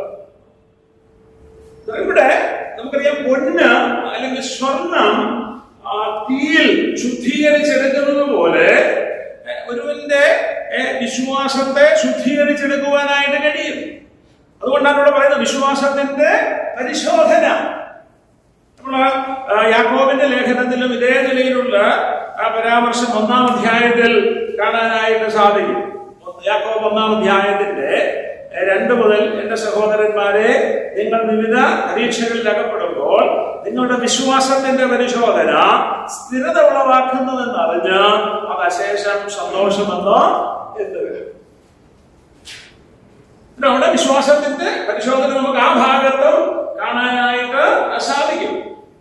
ഇവിടെ നമുക്കറിയാം പൊന്ന് അല്ലെങ്കിൽ സ്വർണം ആ, തീയിൽ ശുദ്ധീകരിച്ചെടുക്കുന്നത് പോലെ എ, ഒരുവന്റെ എ, വിശ്വാസത്തെ ശുദ്ധീകരിച്ചെടുക്കുവാനായിട്ട് കഴിയും അതുകൊണ്ടാണ് ഇവിടെ പറയുന്നത് വിശ്വാസത്തിന്റെ പരിശോധന നമ്മൾ യാക്കോബിന്റെ ലേഖനത്തിലും ഇതേ നിലയിലുള്ള ആ പരാമർശം ഒന്നാം അധ്യായത്തിൽ കാണാനായിട്ട് സാധിക്കും യാക്കോബ് ഒന്നാം അധ്യായത്തിന്റെ എ, രണ്ട് മുതൽ എന്റെ സഹോദരന്മാരെ നിങ്ങൾ വിവിധ പരീക്ഷകളിൽ അകപ്പെടുമ്പോൾ നിങ്ങളുടെ വിശ്വാസത്തിന്റെ പരിശോധന സ്ഥിരത ഉളവാക്കുന്നുവെന്ന് അറിഞ്ഞ് അത് അശേഷം സന്തോഷമെന്നോ എത്തുക പിന്നെ അവിടെ വിശ്വാസത്തിന്റെ പരിശോധന നമുക്ക് ആ ഭാഗത്തും കാണാനായിട്ട് സാധിക്കും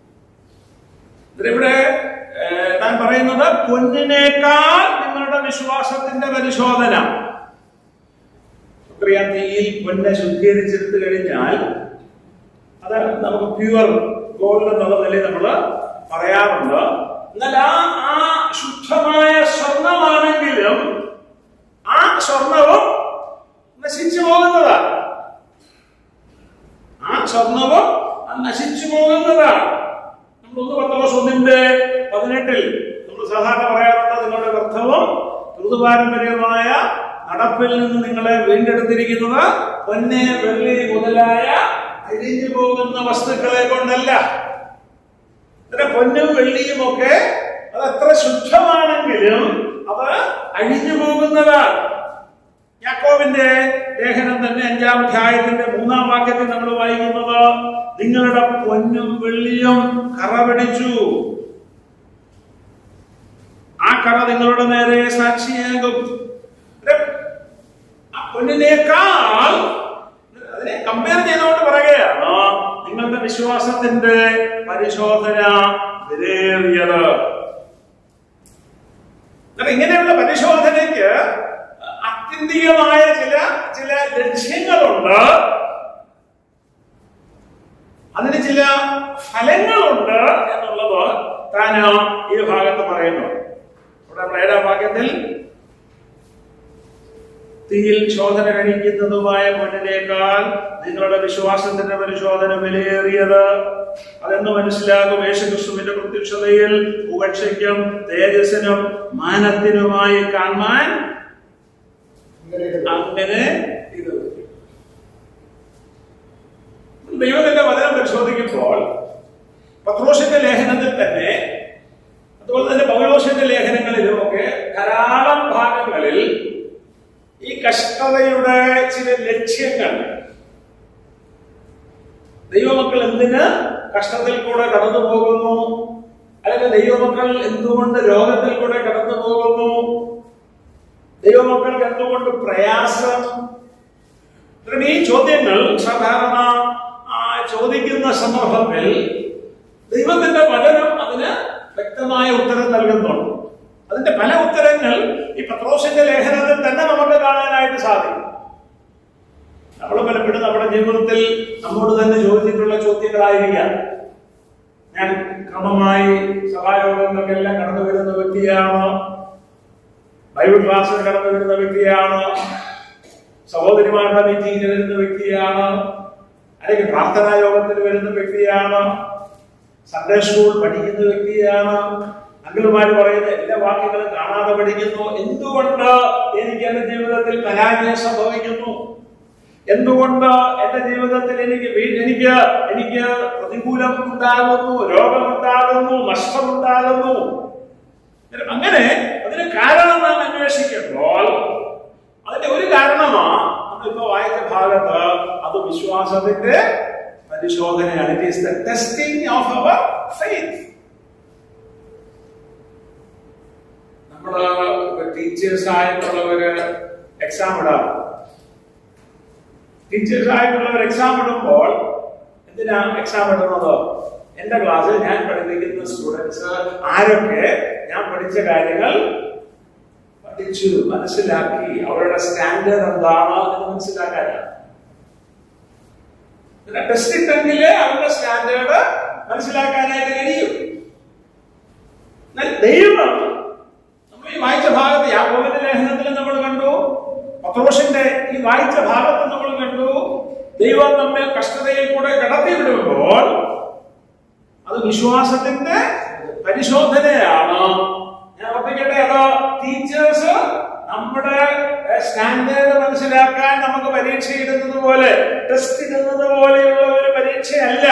ഇവിടെ ഏഹ്, താൻ പറയുന്നത് പൊന്നിനേക്കാൾ നിങ്ങളുടെ വിശ്വാസത്തിന്റെ പരിശോധന നമുക്കറിയാം തീയിൽ പൊന്നെ ശുദ്ധീകരിച്ചെടുത്തു കഴിഞ്ഞാൽ അത് നമുക്ക് പ്യുവർ ഗോൾഡ് എന്നുള്ള നിലയിൽ നമ്മൾ പറയാറുണ്ട് എന്നാൽ ആ ആ ശുദ്ധമായ സ്വർണമാണെങ്കിലും ആ സ്വർണവും നശിച്ചു പോകുന്നതാണ് ആ സ്വർണവും നശിച്ചു പോകുന്നതാണ് നമ്മൾ ഒന്ന് പത്രോസ് ഒന്നിന്റെ പതിനെട്ടിൽ നമ്മൾ സാധാരണ പറയാറുണ്ട് നിങ്ങളുടെ വ്യർത്ഥവും ഋതുപാരമ്പര്യമായ നടപ്പിൽ നിന്ന് നിങ്ങളെ വീണ്ടെടുത്തിരിക്കുന്നത് പൊന്നെ വെള്ളി മുതലായ അഴിഞ്ഞു പോകുന്ന വസ്തുക്കളെ കൊണ്ടല്ല ഇതിന്റെ പൊന്നും വെള്ളിയും ഒക്കെ അത് എത്ര ശുദ്ധമാണെങ്കിലും അത് അഴിഞ്ഞു പോകുന്നതാണ് യാക്കോവിന്റെ ലേഖനം തന്നെ അഞ്ചാം അധ്യായത്തിന്റെ മൂന്നാം വാക്യത്തിൽ നമ്മൾ വായിക്കുന്നത് നിങ്ങളുടെ പൊന്നും വെള്ളിയും കറ പിടിച്ചു ആ കറ നിങ്ങളുടെ നേരെ സാക്ഷിയാകും ഇത് ആ പൊന്നിനേക്കാൾ അതിനെ കമ്പയർ ചെയ്തുകൊണ്ട് പറയുകയാണ് നിങ്ങളുടെ വിശ്വാസത്തിന്റെ പരിശോധന വിലയേറിയത് അപ്പൊ ഇങ്ങനെയുള്ള പരിശോധനയ്ക്ക് ആത്യന്തികമായ ചില ചില ലക്ഷ്യങ്ങളുണ്ട് അതിന് ചില ഫലങ്ങളുണ്ട് എന്നുള്ളത് താൻ ഈ ഭാഗത്ത് പറയുന്നു ഇവിടെ ഏഴാം വാക്യത്തിൽ തീയിൽ ശോധന കഴിക്കുന്നതുമായ പൊന്നിനേക്കാൾ നിങ്ങളുടെ വിശ്വാസത്തിന്റെ പരിശോധന വിലയേറിയത് അതെന്ന് മനസ്സിലാകും യേശുക്രിസ്തുവിന്റെ പ്രത്യക്ഷതയിൽ പുകഴ്ചയ്ക്കും തേജസ്സിനും മാനത്തിനുമായി കാണാൻ അങ്ങനെ ഇത് ദൈവത്തിന്റെ വചനം പരിശോധിക്കുമ്പോൾ പത്രോസിന്റെ ലേഖനത്തിൽ തന്നെ അതുപോലെ തന്നെ പൗലോസിന്റെ ലേഖനങ്ങളിലും ഒക്കെ ധാരാളം ഭാഗങ്ങളിൽ ഈ കഷ്ടതയുടെ ചില ലക്ഷ്യങ്ങൾ ദൈവമക്കൾ എന്തിന് കഷ്ടത്തിൽ കൂടെ കടന്നു പോകുന്നു അല്ലെങ്കിൽ ദൈവമക്കൾ എന്തുകൊണ്ട് രോഗത്തിൽ കൂടെ കടന്നു പോകുന്നു ദൈവമക്കൾക്ക് എന്തുകൊണ്ട് പ്രയാസം കാരണം ഈ ചോദ്യങ്ങൾ സാധാരണ ആ, ചോദിക്കുന്ന സന്ദർഭത്തിൽ ദൈവത്തിന്റെ വചനം അതിന് വ്യക്തമായ ഉത്തരം നൽകുന്നുണ്ട് അതിന്റെ പല ഉത്തരങ്ങൾ ഈ പത്രോസിന്റെ ലേഖനത്തിൽ തന്നെ നമുക്ക് കാണാനായിട്ട് സാധിക്കും നമ്മൾ പലപ്പോഴും നമ്മുടെ ജീവിതത്തിൽ നമ്മോട് തന്നെ ചോദിച്ചിട്ടുള്ള ചോദ്യങ്ങളായിരിക്കാം ഞാൻ ക്രമമായി സഭായോഗങ്ങൾക്കെല്ലാം കടന്നു വരുന്ന വ്യക്തിയാണ് ബൈബിൾ ക്ലാസ്സിൽ കടന്നു വരുന്ന വ്യക്തിയാണ് സഹോദരിമാരുടെ മീറ്റിംഗിന് വരുന്ന വ്യക്തിയാണ് അല്ലെങ്കിൽ പ്രാർത്ഥനാ യോഗത്തിന് വരുന്ന വ്യക്തിയാണ് സൺഡേ സ്കൂൾ പഠിക്കുന്ന വ്യക്തിയാണ് അങ്കിളുമാര് പറയുന്ന എല്ലാ വാക്യങ്ങളും കാണാതെ പഠിക്കുന്നു എന്തുകൊണ്ട് എനിക്ക് എന്റെ ജീവിതത്തിൽ പരാജയം സംഭവിക്കുന്നു എന്തുകൊണ്ട് എന്റെ ജീവിതത്തിൽ എനിക്ക് വീ- എനിക്ക് എനിക്ക് പ്രതികൂലം ഉണ്ടാകുന്നു രോഗമുണ്ടാകുന്നു നഷ്ടമുണ്ടാകുന്നു അങ്ങനെ അതിന് കാരണം നാം അന്വേഷിക്കുമ്പോൾ അതിന്റെ ഒരു കാരണമാ നമ്മളിപ്പോ വായിച്ച ഭാഗത്ത് അത് വിശ്വാസത്തിന്റെ പരിശോധനയാണ് it is the testing of our faith നമ്മള് ടീച്ചേഴ്സ് ആയിട്ടുള്ളവര് എക്സാം ഇടാം ടീച്ചേഴ്സ് ആയിട്ടുള്ളവർ എക്സാം ഇടുമ്പോൾ എന്തിനാ എക്സാം ഇടുന്നത് എന്റെ ക്ലാസ്സിൽ ഞാൻ പഠിപ്പിക്കുന്ന സ്റ്റുഡൻസ് ആരൊക്കെ ഞാൻ പഠിച്ച കാര്യങ്ങൾ പഠിച്ചു മനസ്സിലാക്കി അവരുടെ സ്റ്റാൻഡേർഡ് എന്താണ് എന്ന് മനസ്സിലാക്കാനാണ് പിന്നെ ടെസ്റ്റ് ഇട്ടെങ്കിലേ അവരുടെ സ്റ്റാൻഡേർഡ് മനസ്സിലാക്കാനായിട്ട് കഴിയും എന്നാൽ ദൈവം നമ്മൾ ഈ വായിച്ച ഭാഗത്ത് യാക്കോബിന്റെ ലേഖനത്തിൽ നമ്മൾ കണ്ടു പത്രോഷിന്റെ ഈ വായിച്ച ഭാഗത്ത് നമ്മൾ കണ്ടു ദൈവം നമ്മെ കഷ്ടതയിൽ കൂടെ കടത്തി വിടുമ്പോൾ അത് വിശ്വാസത്തിന്റെ പരിശോധനയാണ് ഞാൻ ഓർപ്പിക്കട്ടെ അത് ടീച്ചേഴ്സ് നമ്മുടെ സ്റ്റാൻഡേർഡ് മനസ്സിലാക്കാൻ നമുക്ക് പരീക്ഷ ഇടുന്നത് പോലെ ടെസ്റ്റ് ഇടുന്നത് പോലെയുള്ള ഒരു പരീക്ഷയല്ല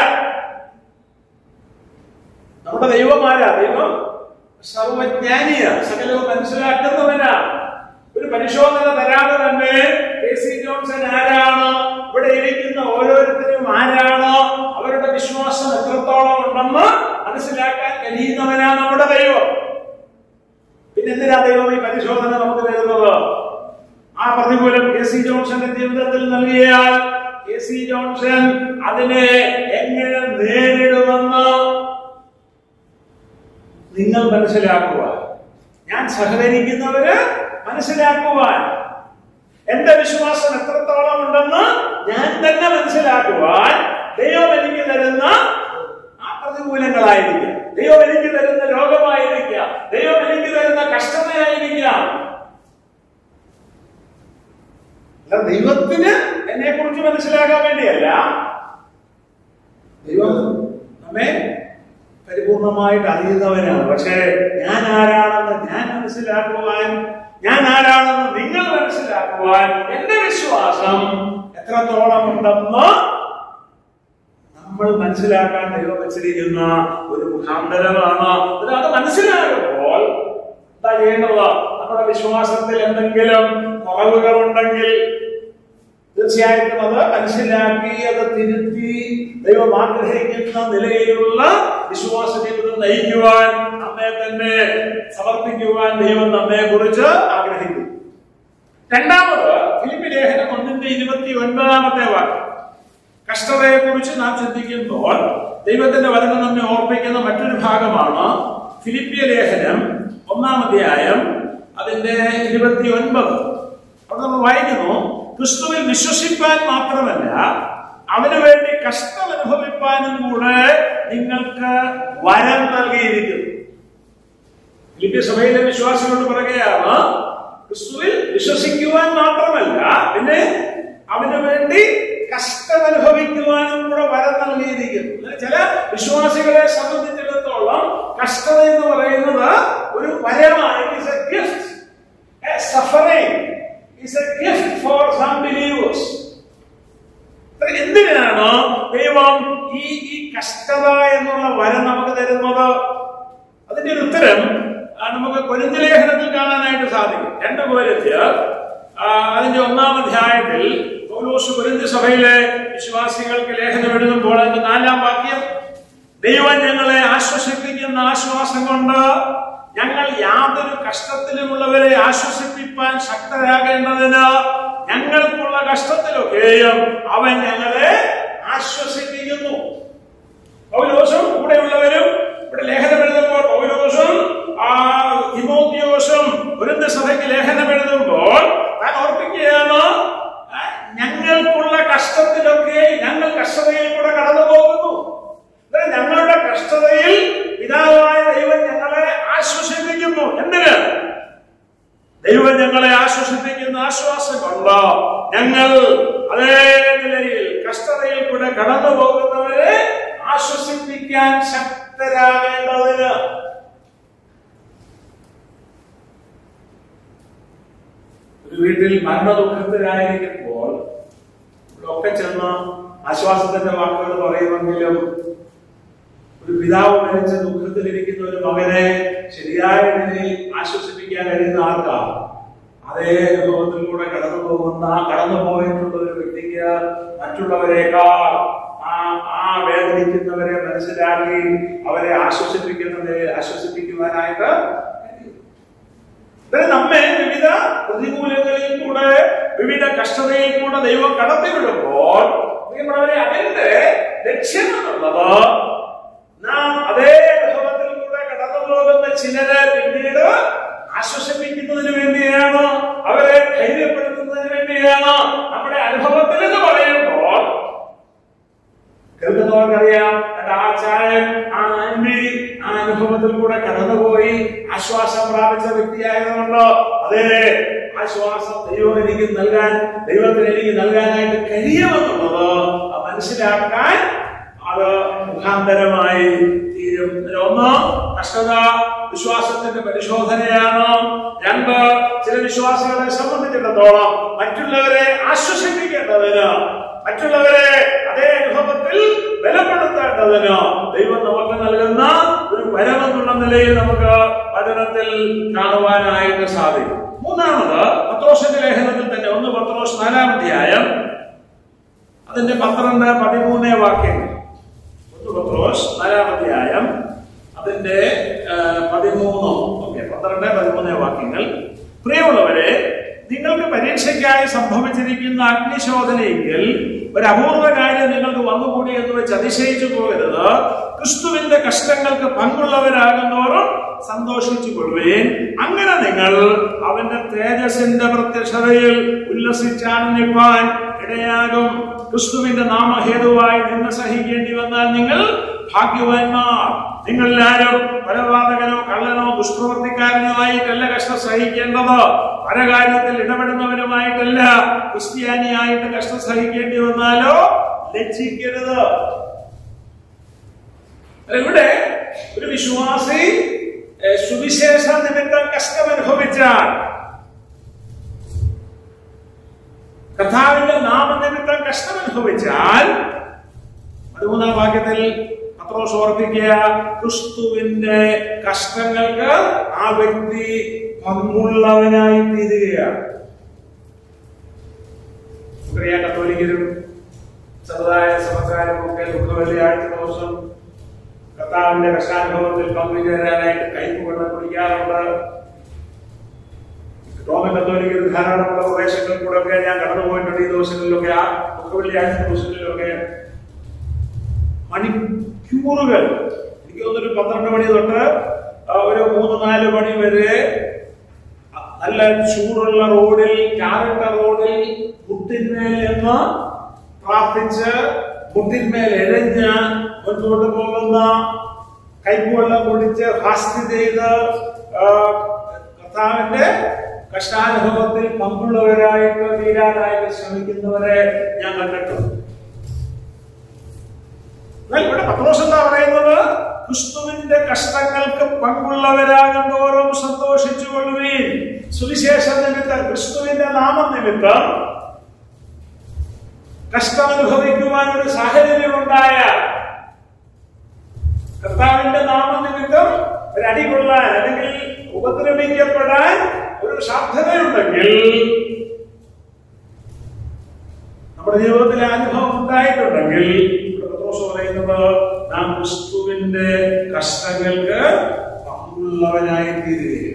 നമ്മുടെ ദൈവമാരാ ദൈവം സർവജ്ഞാനിയ സകലവും മനസ്സിലാക്കുന്നവനാ ഒരു പരിശോധന തരാതെ തന്നെ കെ സി ജോൺസൺ ആരാണ് ഇവിടെ ഇരിക്കുന്ന ഓരോരുത്തരും ആരാണ് അവരുടെ വിശ്വാസം എത്രത്തോളം ഉണ്ടെന്ന് മനസ്സിലാക്കാൻ കഴിയുന്നവനാ നമ്മുടെ ദൈവം പിന്നെ എന്തിനാ ദൈവം ഈ പരിശോധന നമുക്ക് തരുന്നത് ആ പ്രതികൂലം കെ സി ജോൺസന്റെ ജീവിതത്തിൽ നൽകിയാൽ കെ സി ജോൺസൺ അതിനെ എങ്ങനെ നേരിടുമെന്ന് നിങ്ങൾ മനസ്സിലാക്കുക ഞാൻ സഹകരിക്കുന്നവര് മനസ്സിലാക്കുവാൻ എന്റെ വിശ്വാസം എത്രത്തോളം ഉണ്ടെന്ന് ഞാൻ തന്നെ മനസ്സിലാക്കുവാൻ ദൈവം എനിക്ക് തരുന്ന ആ പ്രതികൂലങ്ങളായിരിക്കാം ദൈവം എനിക്ക് തരുന്ന രോഗമായിരിക്കാം ദൈവം എനിക്ക് തരുന്ന കഷ്ടതയായിരിക്കാം അല്ല ദൈവത്തിന് എന്നെ കുറിച്ച് മനസ്സിലാക്കാൻ വേണ്ടിയല്ല ദൈവം നമ്മെ പരിപൂർണമായിട്ട് അറിയുന്നവനാണ് പക്ഷേ ഞാൻ ആരാണെന്ന് ഞാൻ മനസ്സിലാക്കുവാൻ ഞാൻ ആരാണെന്ന് നിങ്ങൾ മനസ്സിലാക്കുവാൻ എന്റെ വിശ്വാസം എത്രത്തോളം ഉണ്ടെന്ന് നമ്മൾ മനസ്സിലാക്കാൻ ദൈവം വെച്ചിരിക്കുന്ന ഒരു മുഖാന്തരമാണ് അത് അത് മനസ്സിലാകുമ്പോൾ എന്താ ചെയ്യേണ്ടത് നമ്മുടെ വിശ്വാസത്തിൽ എന്തെങ്കിലും കുറവുകൾ ഉണ്ടെങ്കിൽ തീർച്ചയായിട്ടും അത് മനസ്സിലാക്കി അത് തിരുത്തി ദൈവം ആഗ്രഹിക്കുന്ന നിലയിലുള്ള വിശ്വാസ ജീവിതം നയിക്കുവാൻ നമ്മെ തന്നെ സമർപ്പിക്കുവാൻ ദൈവം നമ്മെ കുറിച്ച് ആഗ്രഹിക്കുന്നു രണ്ടാമത് ഫിലിപ്പ് ലേഖനം ഒന്നിന്റെ ഇരുപത്തി ഒൻപതാമത്തെ വാക്യം കഷ്ടതയെ കുറിച്ച് നാം ചിന്തിക്കുമ്പോൾ ദൈവത്തിന്റെ വചനം നമ്മെ ഓർപ്പിക്കുന്ന മറ്റൊരു ഭാഗമാണ് ഫിലിപ്പിയ ലേഖനം ഒന്നാം അധ്യായം അതിന്റെ ഇരുപത്തി ഒൻപത് അവിടെ നമ്മൾ വായിക്കുന്നു ക്രിസ്തുവിൽ വിശ്വസിപ്പാൻ മാത്രമല്ല അവന് വേണ്ടി കഷ്ടം അനുഭവിപ്പാനും കൂടെ നിങ്ങൾക്ക് വരം നൽകിയിരിക്കുന്നു ഫിലിപ്പിയ സഭയിലെ വിശ്വാസികളോട് പറയുകയാണ് ക്രിസ്തുവിൽ വിശ്വസിക്കുവാൻ മാത്രമല്ല പിന്നെ അവന് വേണ്ടി കഷ്ടം അനുഭവിക്കുവാനും കൂടെ വരം നൽകിയിരിക്കുന്നു അതായത് ചില വിശ്വാസികളെ സംബന്ധിച്ചിടത്തോളം കഷ്ടത എന്ന് പറയുന്നത് ഒരു വരമാണ് it is a gift suffering is a gift for some believers എന്തിനാണ് ദൈവം ഈ ഈ കഷ്ടത എന്നുള്ള വരം നമുക്ക് തരുന്നത് അതിന്റെ ഒരു ഉത്തരം ആ, നമുക്ക് കൊരിന്ത ലേഖനത്തിൽ കാണാനായിട്ട് സാധിക്കും രണ്ട് കോരിന്ത്യ അതിന്റെ ഒന്നാം അധ്യായത്തിൽ പൗലോസ് കൊരിന്ത സഭയിലെ വിശ്വാസികൾക്ക് ലേഖനം എഴുതുമ്പോൾ അതിന്റെ നാലാം വാക്യം ദൈവം ഞങ്ങളെ ആശ്വസിപ്പിക്കുന്ന ആശ്വാസം കൊണ്ട് ഞങ്ങൾ യാതൊരു കഷ്ടത്തിലുമുള്ളവരെ ആശ്വസിപ്പിപ്പാൻ ശക്തരാകേണ്ടതിന് ഞങ്ങൾക്കുള്ള കഷ്ടത്തിലൊക്കെയും അവൻ ഞങ്ങളെ ആശ്വസിപ്പിക്കുന്നു പൗലോസും കൂടെയുള്ളവരും ഇവിടെ ലേഖനം എഴുതുമ്പോൾ പൗലോസും ആ തിമോത്തിയോസും കുരുന്ന സഭയ്ക്ക് ലേഖനം എഴുതുമ്പോൾ താൻ ഓർപ്പിക്കുകയാണ് ആ, ഞങ്ങൾക്കുള്ള കഷ്ടത്തിലൊക്കെ ഞങ്ങൾ കഷ്ടതയിൽ കൂടെ കടന്നു പോകുന്നു അതായത് ഞങ്ങളുടെ കഷ്ടതയിൽ പിതാവായ ദൈവം ഞങ്ങളെ ആശ്വസിപ്പിക്കുന്നു എന്തിന് ദൈവം ഞങ്ങളെ ആശ്വസിപ്പിക്കുന്ന ആശ്വാസം കൊണ്ട് ഞങ്ങൾ അതേ നിലയിൽ കഷ്ടതയിൽ കൂടെ കടന്നു പോകുന്നവരെ ആശ്വസിപ്പിക്കാൻ ശക്തരാകേണ്ടതിന് ഒരു വീട്ടിൽ മരണദുഃഖത്തിലായിരിക്കുമ്പോൾ ഒക്കെ ചെന്ന് ആശ്വാസത്തിന്റെ വാക്കുകൾ പറയുമെങ്കിലും ഒരു പിതാവ് മരിച്ച ദുഃഖത്തിലിരിക്കുന്ന ഒരു മകനെ ശരിയായ നിലയിൽ ആശ്വസിപ്പിക്കാൻ കഴിയുന്ന ആർക്കാ അതേ അനുഭവത്തിൽ കൂടെ കടന്നു പോകുന്ന കടന്നു പോയിട്ടുള്ള ഒരു വ്യക്തിക്ക് മറ്റുള്ളവരെക്കാൾ ആ ആ വേദനിക്കുന്നവരെ മനസ്സിലാക്കി അവരെ ആശ്വസിപ്പിക്കുന്നത് ആശ്വസിപ്പിക്കുവാനായിട്ട് കഴിയും. അതായത് നമ്മെ വിവിധ പ്രതികൂലങ്ങളിൽ കൂടെ വിവിധ കഷ്ടതയിൽ കൂടെ ദൈവം കടത്തിവിടുമ്പോൾ പ്രിയപ്പെട്ടവരെ അതിന്റെ ലക്ഷ്യം എന്നുള്ളത് നാം അതേ അനുഭവത്തിൽ കൂടെ കടന്നു പോകുന്ന ചിലരെ പിന്നീട് ആശ്വസിപ്പിക്കുന്നതിന് വേണ്ടിയാണ് അവരെ ധൈര്യപ്പെടുത്തുന്നതിന് വേണ്ടിയാണ് നമ്മുടെ അനുഭവത്തിൽ എന്ന് പറയുമ്പോൾ കേൾക്കുന്നവർക്കറിയാം എന്റെ ആ ചായൻ ആ ആന്റി ആ അനുഭവത്തിൽ കൂടെ കടന്നുപോയി ആശ്വാസം പ്രാപിച്ച വ്യക്തിയായതുകൊണ്ട് അതേ ആശ്വാസം ദൈവം എനിക്ക് നൽകാൻ ദൈവത്തിന് എനിക്ക് നൽകാനായിട്ട് കഴിയുമെന്നുള്ളത് ആ മനസ്സിലാക്കാൻ അത് മുഖാന്തരമായി തീരും ഇതിൽ ഒന്ന് കഷ്ടത വിശ്വാസത്തിന്റെ പരിശോധനയാണ് രണ്ട് ചില വിശ്വാസികളെ സംബന്ധിച്ചിടത്തോളം മറ്റുള്ളവരെ ആശ്വസിപ്പിക്കേണ്ടതിന് മറ്റുള്ളവരെ അതേ അനുഭവത്തിൽ ബലപ്പെടുത്തേണ്ടതിന് ദൈവം നമുക്ക് നൽകുന്ന ഒരു വരമെന്നുള്ള നിലയിൽ നമുക്ക് വചനത്തിൽ കാണുവാനായിട്ട് സാധിക്കും മൂന്നാമത് പത്രോസിന്റെ ലേഖനത്തിൽ തന്നെ ഒന്ന് പത്രോസ് നാലാം അധ്യായം അതിന്റെ പന്ത്രണ്ട് പതിമൂന്ന് വാക്യങ്ങൾ ഒന്ന് പത്രോസ് നാലാം അധ്യായം അതിന്റെ ആ, പതിമൂന്ന് ഓക്കെ പന്ത്രണ്ട് പതിമൂന്ന് വാക്യങ്ങൾ പ്രിയമുള്ളവരെ നിങ്ങൾക്ക് പരീക്ഷയ്ക്കായി സംഭവിച്ചിരിക്കുന്ന അഗ്നിശോധനയെങ്കിൽ ഒരു അപൂർവ കാര്യം നിങ്ങൾക്ക് വന്നുകൂടി എന്ന് വെച്ച് അതിശയിച്ചു പോകരുത് ക്രിസ്തുവിന്റെ കഷ്ടങ്ങൾക്ക് പങ്കുള്ളവരാകുന്നവരും സന്തോഷിച്ചു കൊള്ളുകയും അങ്ങനെ നിങ്ങൾ അവന്റെ തേജസ്സിന്റെ പ്രത്യക്ഷതയിൽ ഉല്ലസിച്ചാണിപ്പാൻ ഇടയാകും ക്രിസ്തുവിന്റെ നാമഹേതുവായി നിന്ന് സഹിക്കേണ്ടി വന്നാൽ നിങ്ങൾ ഭാഗ്യവാന്മാർ നിങ്ങളെല്ലാരും കൊലപാതകനോ കള്ളനോ ദുഷ്പ്രവർത്തിക്കാരനോ ആയിട്ടല്ല കഷ്ടം സഹിക്കേണ്ടത് പല കാര്യത്തിൽ ഇടപെടുന്നവരുമായിട്ടല്ല ക്രിസ്ത്യാനിയായിട്ട് കഷ്ടം സഹിക്കേണ്ടി വന്നാലോ ലജ്ജിക്കരുത് അല്ല, ഇവിടെ ഒരു വിശ്വാസി ഏഹ്, സുവിശേഷ നിമിത്തം കഷ്ടം അനുഭവിച്ചാൽ കർത്താവിന്റെ നാമനിമിത്തം കഷ്ടം അനുഭവിച്ചാൽ പതിമൂന്നാം വാക്യത്തിൽ പത്രോസ് ഓർപ്പിക്കുക ക്രിസ്തുവിന്റെ കഷ്ടങ്ങൾക്ക് ആ വ്യക്തി പങ്കുള്ളവനായി തീരുകയാണ് നമുക്കറിയാം കത്തോലിക്കരും സമുദായ സമക്കാരും ഒക്കെ ദുഃഖവെള്ളിയാഴ്ച ദിവസം കർത്താവിന്റെ കഷ്ടാനുഭവത്തിൽ പങ്കുചേരാനായിട്ട് കൈപ്പുവെള്ളം കുടിക്കാറുണ്ട് റോമൻ കത്തോലിക്കർ ധാരാളമുള്ള പ്രദേശങ്ങളിൽ കൂടെ ഒക്കെ ഞാൻ കടന്നു പോയിട്ടുണ്ട് ഈ ദിവസങ്ങളിലൊക്കെ ആ ദുഃഖവെള്ളിയാഴ്ച ദിവസങ്ങളിലൊക്കെ മണിക്കൂറുകൾ എനിക്ക് തോന്നുന്നൊരു പന്ത്രണ്ട് മണി തൊട്ട് ആ, ഒരു മൂന്ന് നാല് മണി വരെ നല്ല ചൂടുള്ള റോഡിൽ ടാറിട്ട റോഡിൽ മുട്ടിന്മേൽ നിന്ന് പ്രാർത്ഥിച്ച് മുട്ടിന്മേൽ എഴഞ്ഞ് മുൻപോട്ട് പോകുന്ന കൈവെള്ളം കുടിച്ച് ഫാസ്റ്റ് ചെയ്ത് ആ, കർത്താവിന്റെ കഷ്ടാനുഭവത്തിൽ പങ്കുള്ളവരായിട്ട് തീരാനായിട്ട് ശ്രമിക്കുന്നവരെ ഞാൻ കണ്ടിട്ടുണ്ട് എന്നാൽ ഇവിടെ പത്രോസ് എന്താ പറയുന്നത് ക്രിസ്തുവിന്റെ കഷ്ടങ്ങൾക്ക് പങ്കുള്ളവരാകുന്നോറും സന്തോഷിച്ചു കൊള്ളുവീൻ സുവിശേഷ നിമിത്തം ക്രിസ്തുവിന്റെ നാമനിമിത്തം കഷ്ടമനുഭവിക്കുവാൻ ഒരു സാഹചര്യം ഉണ്ടായ കർത്താവിന്റെ നാമനിമിത്തം ഒരു അടി കൊള്ളാൻ അല്ലെങ്കിൽ ഉപദ്രവിക്കപ്പെടാൻ ഒരു സാധ്യതയുണ്ടെങ്കിൽ നമ്മുടെ ജീവിതത്തിലെ അനുഭവം ഉണ്ടായിട്ടുണ്ടെങ്കിൽ ഇവിടെ പത്രോസ് പറയുന്നത് നാം ക്രിസ്തുവിന്റെ കഷ്ടങ്ങൾക്ക് പങ്കുള്ളവനായി തീരുകയാണ്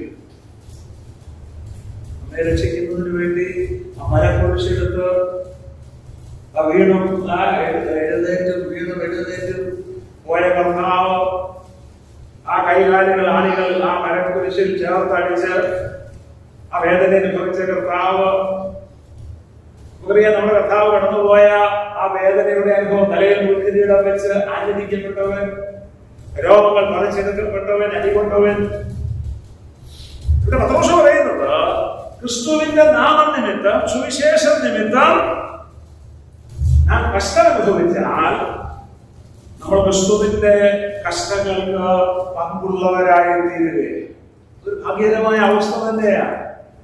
നമ്മെ രക്ഷിക്കുന്നതിന് വേണ്ടി അമരക്കുറിച്ചെടുത്ത് ആ വീണും ആ എഴു- എഴുന്നേറ്റും വീണും എഴുന്നേറ്റും പോയ കർത്താവ് ആ കൈകാലുകൾ ആണികൾ ആ മരക്കുരിശിൽ ചേർത്തടിച്ച് ആ വേദന അനുഭവിച്ച കർത്താവ് നമുക്കറിയാം നമ്മുടെ കർത്താവ് കടന്നുപോയ ആ വേദനയുടെ അനുഭവം തലയിൽ മുൾക്കിരീടം വെച്ച് ആചരിക്കപ്പെട്ടവൻ രോഗങ്ങൾ പറിച്ചെടുക്കപ്പെട്ടവൻ അടികൊണ്ടവൻ ഇവിടെ പത്രോസ് പറയുന്നത് ക്രിസ്തുവിന്റെ നാമം നിമിത്തം സുവിശേഷ നിമിത്തം നാം കഷ്ടം അനുഭവിച്ചാൽ നമ്മൾ ക്രിസ്തുവിന്റെ കഷ്ടങ്ങൾക്ക് പങ്കുള്ളവരായി തീരുകയാണ് ഒരു ഭാഗ്യകരമായ അവസ്ഥ തന്നെയാണ്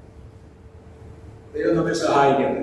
ദൈവം നമ്മെ സഹായിക്കട്ടെ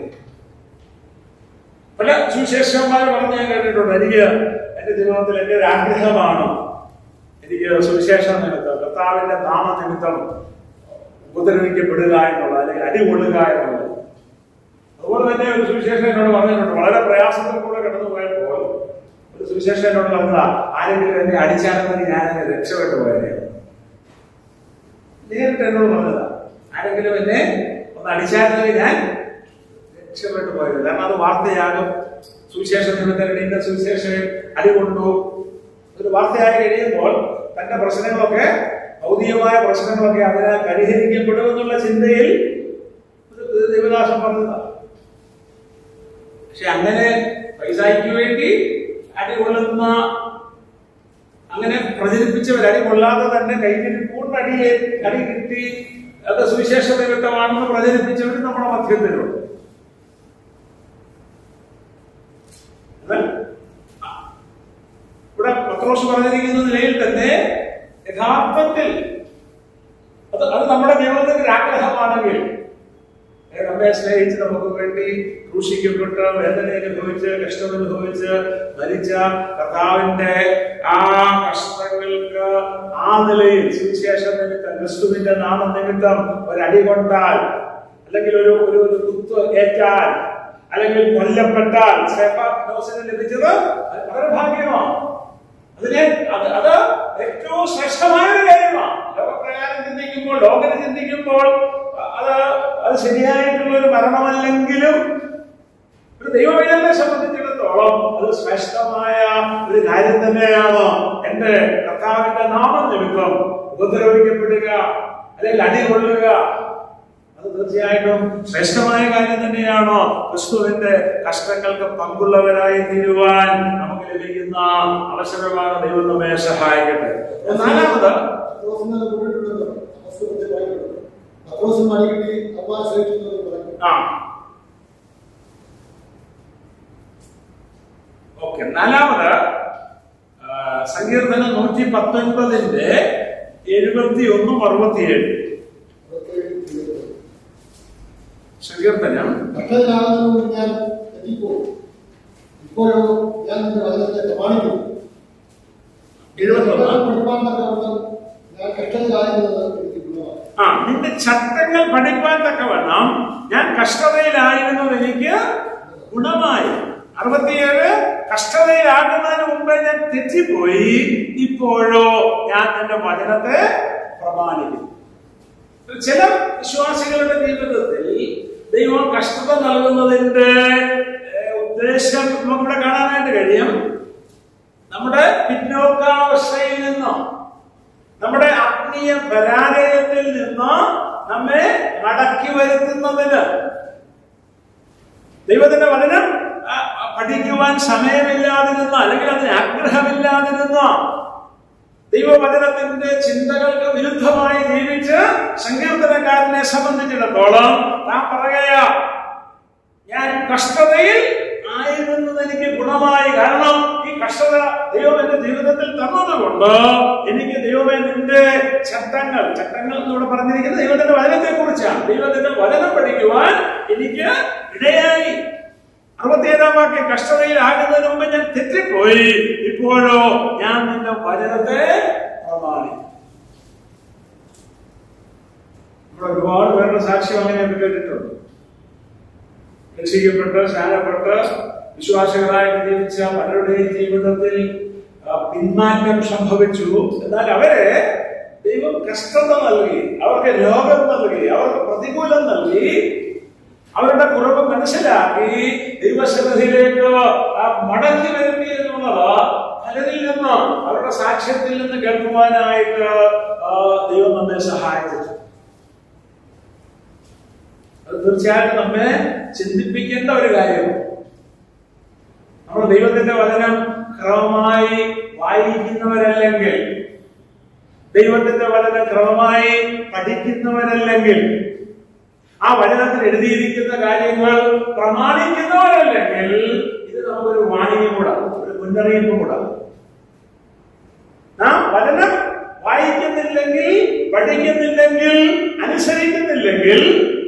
പല സുവിശേഷന്മാർ പറഞ്ഞ് ഞാൻ കേട്ടിട്ടുണ്ട് എനിക്ക് എന്റെ ജീവിതത്തിൽ എന്റെ ഒരു ആഗ്രഹമാണ് എനിക്ക് സുവിശേഷ നിമിത്തം കർത്താവിന്റെ നാമ നിമിത്തം ഉപദ്രവിക്കപ്പെടുക എന്നുള്ളത് അല്ലെങ്കിൽ അടികൊള്ളുക എന്നുള്ളത് അതുപോലെ തന്നെ ഒരു സുവിശേഷം എന്നോട് പറഞ്ഞിട്ടുണ്ട് വളരെ പ്രയാസത്തിൽ കൂടെ കടന്നു പോയപ്പോൾ ഒരു സുവിശേഷം എന്നോട് പറഞ്ഞതാ ആരെങ്കിലും എന്നെ അടിച്ചാലെങ്കിൽ ഞാൻ എന്നെ രക്ഷപ്പെട്ടു പോയതേ നേരിട്ട് എന്നോട് പറഞ്ഞതാ ആരെങ്കിലും എന്നെ ഒന്ന് അടിച്ചാലെങ്കിൽ ഞാൻ രക്ഷപ്പെട്ടു പോയത് കാരണം അത് വാർത്തയാകും സുവിശേഷ നിമിത്തം ഇന്ന സുവിശേഷം അടികൊണ്ടു ഒരു വാർത്തയായി കഴിയുമ്പോൾ തന്റെ പ്രശ്നങ്ങളൊക്കെ ഭൗതികമായ പ്രശ്നങ്ങളൊക്കെ അതിനാൽ പരിഹരിക്കപ്പെടുമെന്നുള്ള ചിന്തയിൽ ഒരു ഒരു ദേവദാസൻ പറഞ്ഞതാണ് പക്ഷെ അങ്ങനെ പൈസയ്ക്ക് വേണ്ടി അടികൊള്ളുന്ന അങ്ങനെ പ്രചരിപ്പിച്ചവർ അടി കൊള്ളാതെ തന്നെ കൈകിട്ടി പൂർണ്ണ അടിയെ അടി കിട്ടി അത് സുവിശേഷ നിമിത്തമാണെന്ന് പ്രചരിപ്പിച്ചവർ നമ്മുടെ മധ്യത്തിലുണ്ട് എന്നാൽ ഇവിടെ പത്രോസ് പറഞ്ഞിരിക്കുന്ന നിലയിൽ തന്നെ യഥാർത്ഥത്തിൽ അത് അത് നമ്മുടെ ജീവിതത്തിന്റെ ഒരു ആഗ്രഹമാണെങ്കിൽ ഏ, നമ്മെ സ്നേഹിച്ച് നമുക്ക് വേണ്ടി ക്രൂശിക്കപ്പെട്ട് വേദന അനുഭവിച്ച് കഷ്ടം അനുഭവിച്ച് മരിച്ച കർത്താവിന്റെ ആ കഷ്ടങ്ങൾക്ക് ആ നിലയിൽ സുവിശേഷ നിമിത്തം ക്രിസ്തുവിന്റെ നാമനിമിത്തം ഒരടി കൊണ്ടാൽ അല്ലെങ്കിൽ ഒരു ഒരു ഒരു കുത്ത് ഏറ്റാൽ അല്ലെങ്കിൽ കൊല്ലപ്പെട്ടാൽ സ്തേഫാനോസിന് ലഭിച്ചത് അത് വളരെ ഭാഗ്യമാണ് അതിനെ അത് അത് ഏറ്റവും ശ്രേഷ്ഠമായ ഒരു കാര്യമാണ് ലോകപ്രകാരം ചിന്തിക്കുമ്പോൾ ലോകന് ചിന്തിക്കുമ്പോൾ അത് അത് ശരിയായിട്ടുള്ള ഒരു മരണമല്ലെങ്കിലും ഒരു ദൈവവേദനെ സംബന്ധിച്ചിടത്തോളം അത് ശ്രേഷ്ഠമായ ഒരു കാര്യം തന്നെയാണ് എന്റെ കർത്താവിന്റെ നാമം നിമിത്തം ഉപദ്രവിക്കപ്പെടുക അല്ലെങ്കിൽ അടികൊള്ളുക അത് തീർച്ചയായിട്ടും ശ്രേഷ്ഠമായ കാര്യം തന്നെയാണ് ക്രിസ്തുവിന്റെ കഷ്ടങ്ങൾക്ക് പങ്കുള്ളവരായി തീരുവാൻ നമുക്ക് ലഭിക്കുന്ന അവസരമാണ് ദൈവം നമ്മെ സഹായിക്കട്ടെ നാലാമത് പത്രോസിനെ കൂട്ടിട്ടുണ്ടല്ലോ പുസ്തകത്തിൽ വായിക്കുന്നത് പത്രോസ് മണികിട്ടി അപ്പാ ശ്രമിക്കുന്നത് പറഞ്ഞു ആ ഓക്കെ നാലാമത് ആ, സങ്കീർത്തനം നൂറ്റി പത്തൊൻപതിന്റെ എഴുപത്തി ഒന്നും അറുപത്തിയേഴ് സങ്കീർത്തനം കഷ്ടത്തിലാകുന്നതുകൊണ്ട് ഞാൻ തെറ്റിപ്പോയി ഇപ്പോഴോ ഞാൻ നിന്റെ വചനത്തെ പ്രമാണിക്കുന്നു എഴുപത്തൊന്ന് പഠിപ്പാൻ തക്കവണ്ണം ഞാൻ കഷ്ടത്തിലാകുന്നത് എനിക്ക് ഗുണമാണ് ആ നിന്റെ ചട്ടങ്ങൾ പഠിപ്പാൻ തക്കവണ്ണം ഞാൻ കഷ്ടതയിലായിരുന്നത് എനിക്ക് ഗുണമായി അറുപത്തിയേഴ് കഷ്ടതയിലാകുന്നതിന് മുമ്പേ ഞാൻ തെറ്റിപ്പോയി ഇപ്പോഴോ ഞാൻ നിന്റെ വചനത്തെ പ്രമാണിക്കുന്നു ചില വിശ്വാസികളുടെ ജീവിതത്തിൽ ദൈവം കഷ്ടത നൽകുന്നതിന്റെ ഏഹ്, ഉദ്ദേശം നമുക്കിവിടെ കാണാനായിട്ട് കഴിയും നമ്മുടെ പിന്നോക്കാവസ്ഥയിൽ നിന്നും നമ്മുടെ ആത്മീയ പരാജയത്തിൽ നിന്ന് നമ്മെ മടക്കി വരുത്തുന്നതിന് ദൈവത്തിന്റെ വചനം ആ, ആ, പഠിക്കുവാൻ സമയമില്ലാതിരുന്ന അല്ലെങ്കിൽ അതിന് ആഗ്രഹമില്ലാതിരുന്ന ദൈവവചനത്തിന്റെ ചിന്തകൾക്ക് വിരുദ്ധമായി ജീവിച്ച് സങ്കീർത്തനക്കാരനെ സംബന്ധിച്ചിടത്തോളം നാം പറയുക ഞാൻ കഷ്ടതയിൽ ആയിരുന്നത് എനിക്ക് ഗുണമായി കാരണം ഈ കഷ്ടത ദൈവം എന്റെ ജീവിതത്തിൽ തന്നതുകൊണ്ട് എനിക്ക് ദൈവമേ നിന്റെ ചട്ടങ്ങൾ ചട്ടങ്ങൾ എന്നിവിടെ പറഞ്ഞിരിക്കുന്നത് ദൈവത്തിന്റെ വചനത്തെ കുറിച്ചാണ് ദൈവത്തിന്റെ വചനം പഠിക്കുവാൻ എനിക്ക് ഇടയായി അറുപത്തിയേഴാം വാക്യം കഷ്ടതയിൽ ആകുന്നതിന് മുമ്പ് ഞാൻ തെറ്റിപ്പോയി ഇപ്പോഴോ ഞാൻ നിന്റെ വചനത്തെ പ്രമാണിക്കും നമ്മൾ ഒരുപാട് പേരുടെ സാക്ഷ്യം അങ്ങനെയൊക്കെ കേട്ടിട്ടുണ്ട് രക്ഷിക്കപ്പെട്ട് സ്നാനപ്പെട്ട് വിശ്വാസികളായി ജീവിച്ച പലരുടെയും ജീവിതത്തിൽ ആ, പിന്മാറ്റം സംഭവിച്ചു എന്നാൽ അവരെ ദൈവം കഷ്ടത നൽകി അവർക്ക് രോഗം നൽകി അവർക്ക് പ്രതികൂലം നൽകി അവരുടെ കുറവ് മനസ്സിലാക്കി ദൈവസന്നിധിയിലേക്ക് ആ മടങ്ങി വരുത്തി എന്നുള്ളത് പലരിൽ നിന്ന് അവരുടെ സാക്ഷ്യത്തിൽ നിന്ന് കേൾക്കുവാനായിട്ട് ആ, ദൈവം നമ്മെ സഹായിച്ചിട്ടുണ്ട് അത് തീർച്ചയായിട്ടും നമ്മെ ചിന്തിപ്പിക്കേണ്ട ഒരു കാര്യമാണ് നമ്മൾ ദൈവത്തിന്റെ വചനം ക്രമമായി വായിക്കുന്നവരല്ലെങ്കിൽ ദൈവത്തിന്റെ വചനം ക്രമമായി പഠിക്കുന്നവരല്ലെങ്കിൽ ആ വചനത്തിൽ എഴുതിയിരിക്കുന്ന കാര്യങ്ങൾ പ്രമാണിക്കുന്നവരല്ലെങ്കിൽ ഇത് നമുക്കൊരു വാണിയും കൂടാ ഒരു മുന്നറിയിപ്പും കൂടാ നാം വചനം വായിക്കുന്നില്ലെങ്കിൽ പഠിക്കുന്നില്ലെങ്കിൽ അനുസരിക്കുന്നില്ലെങ്കിൽ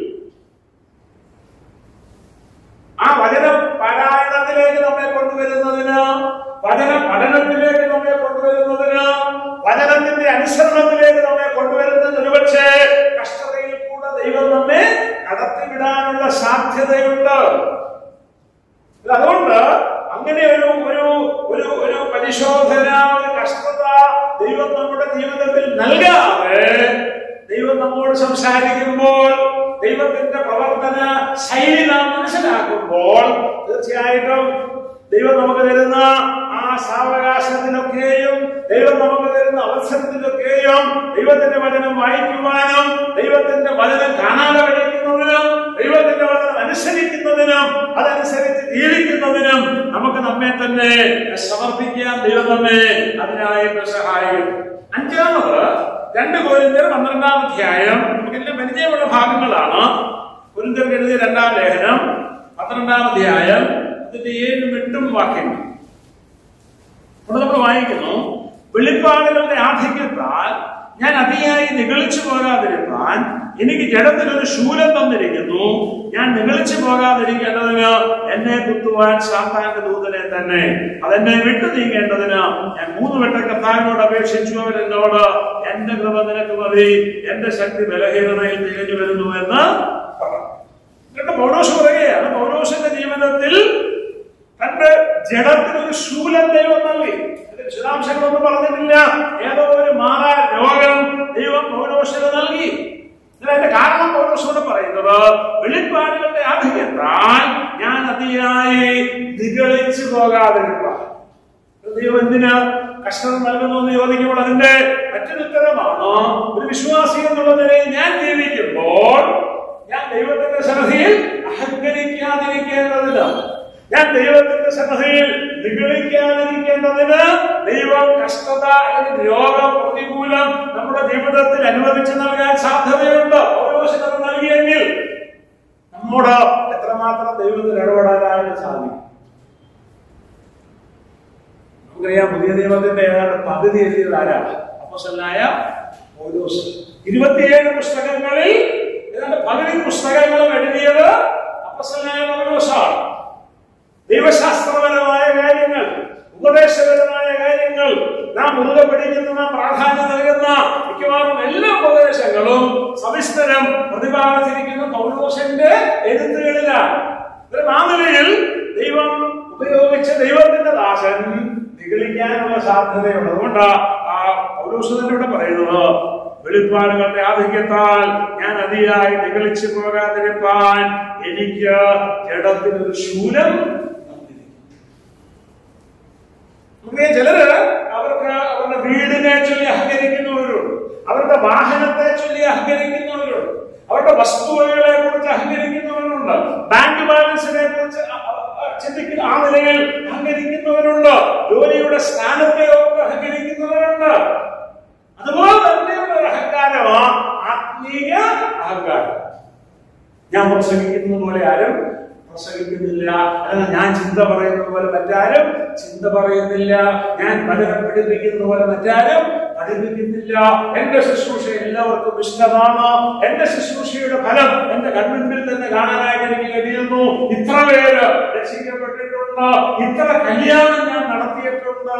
ആ വചന പാരായണത്തിലേക്ക് നമ്മെ കൊണ്ടുവരുന്നതിന് വചന പഠനത്തിലേക്ക് നമ്മെ കൊണ്ടുവരുന്നതിന് വചനത്തിന്റെ അനുസരണത്തിലേക്ക് നമ്മെ കൊണ്ടുവരുന്നതിന് ഒരുപക്ഷെ കഷ്ടതയിൽ കൂടെ ദൈവം നമ്മെ കടത്തിവിടാനുള്ള സാധ്യതയുണ്ട് അതുകൊണ്ട് അങ്ങനെ ഒരു ഒരു ഒരു ഒരു പരിശോധന ഒരു കഷ്ടത ദൈവം നമ്മുടെ ജീവിതത്തിൽ നൽകാതെ ദൈവം നമ്മോട് സംസാരിക്കുമ്പോൾ ദൈവത്തിന്റെ പ്രവർത്തന ശൈലി നാം മനസ്സിലാക്കുമ്പോൾ തീർച്ചയായിട്ടും ദൈവം നമുക്ക് തരുന്ന ആ സാവകാശത്തിലൊക്കെയും ദൈവം നമുക്ക് തരുന്ന അവസരത്തിലൊക്കെയും ദൈവത്തിന്റെ വചനം വായിക്കുവാനും ദൈവത്തിന്റെ വചനം കാണാതെ പഠിക്കുന്നതിനും ദൈവത്തിന്റെ വചനം അനുസരിക്കുന്നതിനും അതനുസരിച്ച് ജീവിക്കുന്നതിനും നമുക്ക് നമ്മെ തന്നെ സമർപ്പിക്കാൻ ദൈവം നമ്മെ അതിനായിട്ട് സഹായിക്കും അഞ്ചാമത് രണ്ട് കോരിന്തർ പന്ത്രണ്ടാം അധ്യായം നമുക്കെല്ലാം പരിചയമുള്ള ഭാഗങ്ങളാണ് കോരിന്തർ എഴുതിയ രണ്ടാം ലേഖനം പന്ത്രണ്ടാം അധ്യായം അതിന്റെ ഏഴും എട്ടും വാക്യങ്ങൾ അവിടെ നമ്മൾ വായിക്കുന്നു വെളിപ്പാടുകളുടെ ആധിക്യത്താൽ ഞാൻ അതിയായി നിഗളിച്ചു പോകാതിരിക്കാൻ എനിക്ക് ജഡത്തിൽ ഒരു ശൂലം തന്നിരിക്കുന്നു ഞാൻ നിഗളിച്ചു പോകാതിരിക്കേണ്ടതിന് എന്നെ കുത്തുവാൻ സാത്താന്റെ ദൂതനെ തന്നെ അതെന്നെ വിട്ടു നീങ്ങേണ്ടതിന് ഞാൻ മൂന്ന് വട്ട കർത്താവിനോട് അപേക്ഷിച്ചു അവൻ എന്നോട് എന്റെ കൃപ നിനക്ക് മതി എന്റെ ശക്തി ബലഹീനതയിൽ തികഞ്ഞു വരുന്നു എന്ന് പറഞ്ഞു എന്നിട്ട് പൗലോസ് പറയുകയാണ് പൗലോസിന്റെ ജീവിതത്തിൽ തന്റെ ജഡത്തിന് ഒരു ശൂലം ദൈവം നൽകി അതിന്റെ വിശദാംശങ്ങളൊന്നും പറഞ്ഞിട്ടില്ല ഏതോ ഒരു മാറാ രോഗം ദൈവം പൗലോസിന് നൽകി ഇതിന് അതിന്റെ കാരണം പൗലോസോട് പറയുന്നത് വെളിപ്പാടുകളുടെ ആധിക്യത്താൽ ഞാൻ അതിയായി നിഗളിച്ചു പോകാതിരിക്കുക ദൈവം എന്തിന് കഷ്ടത നൽകുന്നു എന്ന് ചോദിക്കുമ്പോൾ അതിന്റെ മറ്റൊരു ഉത്തരമാണ് ഒരു വിശ്വാസി എന്നുള്ള നിലയിൽ ഞാൻ ജീവിക്കുമ്പോൾ ഞാൻ ദൈവത്തിന്റെ സന്നദ്ധിയിൽ അഹങ്കരിക്കാതിരിക്കേണ്ടതില്ല ഞാൻ ദൈവത്തിന്റെ സന്നദ്ധിയിൽ നിഗളിക്കാതിരിക്കേണ്ടതിന് ദൈവം കഷ്ടത അല്ലെങ്കിൽ രോഗം പ്രതികൂലം നമ്മുടെ ജീവിതത്തിൽ അനുവദിച്ചു നൽകാൻ സാധ്യതയുണ്ട് ഓരോശം അത് നൽകിയെങ്കിൽ നമ്മോട് എത്രമാത്രം ദൈവത്തിൽ ഇടപെടാനായിട്ട് സാധിക്കും നമുക്കറിയാം പുതിയ നിയമത്തിന്റെ ഏതാണ്ട് പകുതി എഴുതിയത് ആരാണ് അപ്പോസലായ പൗലോസ് ഇരുപത്തിയേഴ് പുസ്തകങ്ങളിൽ ഏതാണ്ട് പകുതി പുസ്തകങ്ങളും എഴുതിയത് അപ്പോസലായ പൗലോസാണ് ദൈവശാസ്ത്രപരമായ കാര്യങ്ങൾ ഉപദേശപരമായ കാര്യങ്ങൾ നാം മുറുകെ പിടിക്കുന്ന നാം പ്രാധാന്യം നൽകുന്ന മിക്കവാറും എല്ലാ ഉപദേശങ്ങളും സവിസ്തരം പ്രതിപാദിച്ചിരിക്കുന്ന പൗലോസിന്റെ എഴുത്തുകളിലാണ് ഒരു മാതൃകയിൽ ദൈവം ഉപയോഗിച്ച ദൈവത്തിന്റെ ദാസൻ നിഗളിക്കാനുള്ള സാധ്യതയുണ്ട് അതുകൊണ്ട് ആ പൗലോസ് തന്നെ ഇവിടെ പറയുന്നത് വെളിപ്പാടുകളുടെ ആധിക്യത്താൽ ഞാൻ അതിയായി നിഗളിച്ചു പോകാതിരിക്കാൻ എനിക്ക് ജഡത്തിനൊരു ശൂലം നമുക്ക് ചിലര് അവർക്ക് അവരുടെ വീടിനെ ചൊല്ലി അഹങ്കരിക്കുന്നവരുണ്ട് അവരുടെ വാഹനത്തെ ചൊല്ലി അഹങ്കരിക്കുന്നവരുണ്ട് അവരുടെ വസ്തുവകകളെ കുറിച്ച് അഹങ്കരിക്കുന്നവരുണ്ട് ബാങ്ക് ബാലൻസിനെ കുറിച്ച് അ- അ- അ- ചിന്തിക്കുന്ന ആ നിലയിൽ അഹങ്കരിക്കുന്നവരുണ്ട് ജോലിയുടെ സ്ഥാനത്തെ ഓർത്ത് അഹങ്കരിക്കുന്നവരുണ്ട് അതുപോലെ തന്നെയുള്ള ഒരു അഹങ്കാരമാ ആത്മീയ അഹങ്കാരം ഞാൻ പ്രസംഗിക്കുന്നത് പോലെ ആരും പ്രസംഗിക്കുന്നില്ല അല്ലെങ്കിൽ ഞാൻ ചിന്ത പറയുന്നത് പോലെ മറ്റാരും ചിന്ത പറയുന്നില്ല ഞാൻ പലരെ പഠിപ്പിക്കുന്നത് പോലെ മറ്റാരും പഠിപ്പിക്കുന്നില്ല എന്റെ ശുശ്രൂഷ എല്ലാവർക്കും ഇഷ്ടമാണ് എന്റെ ശുശ്രൂഷയുടെ ഫലം എന്റെ കൺമുൻപിൽ തന്നെ കാണാനായിട്ട് എനിക്ക് കഴിയുന്നു ഇത്ര പേര് രക്ഷിക്കപ്പെട്ടിട്ടുണ്ട് ഇത്ര കല്യാണം ഞാൻ നടത്തിയിട്ടുണ്ട്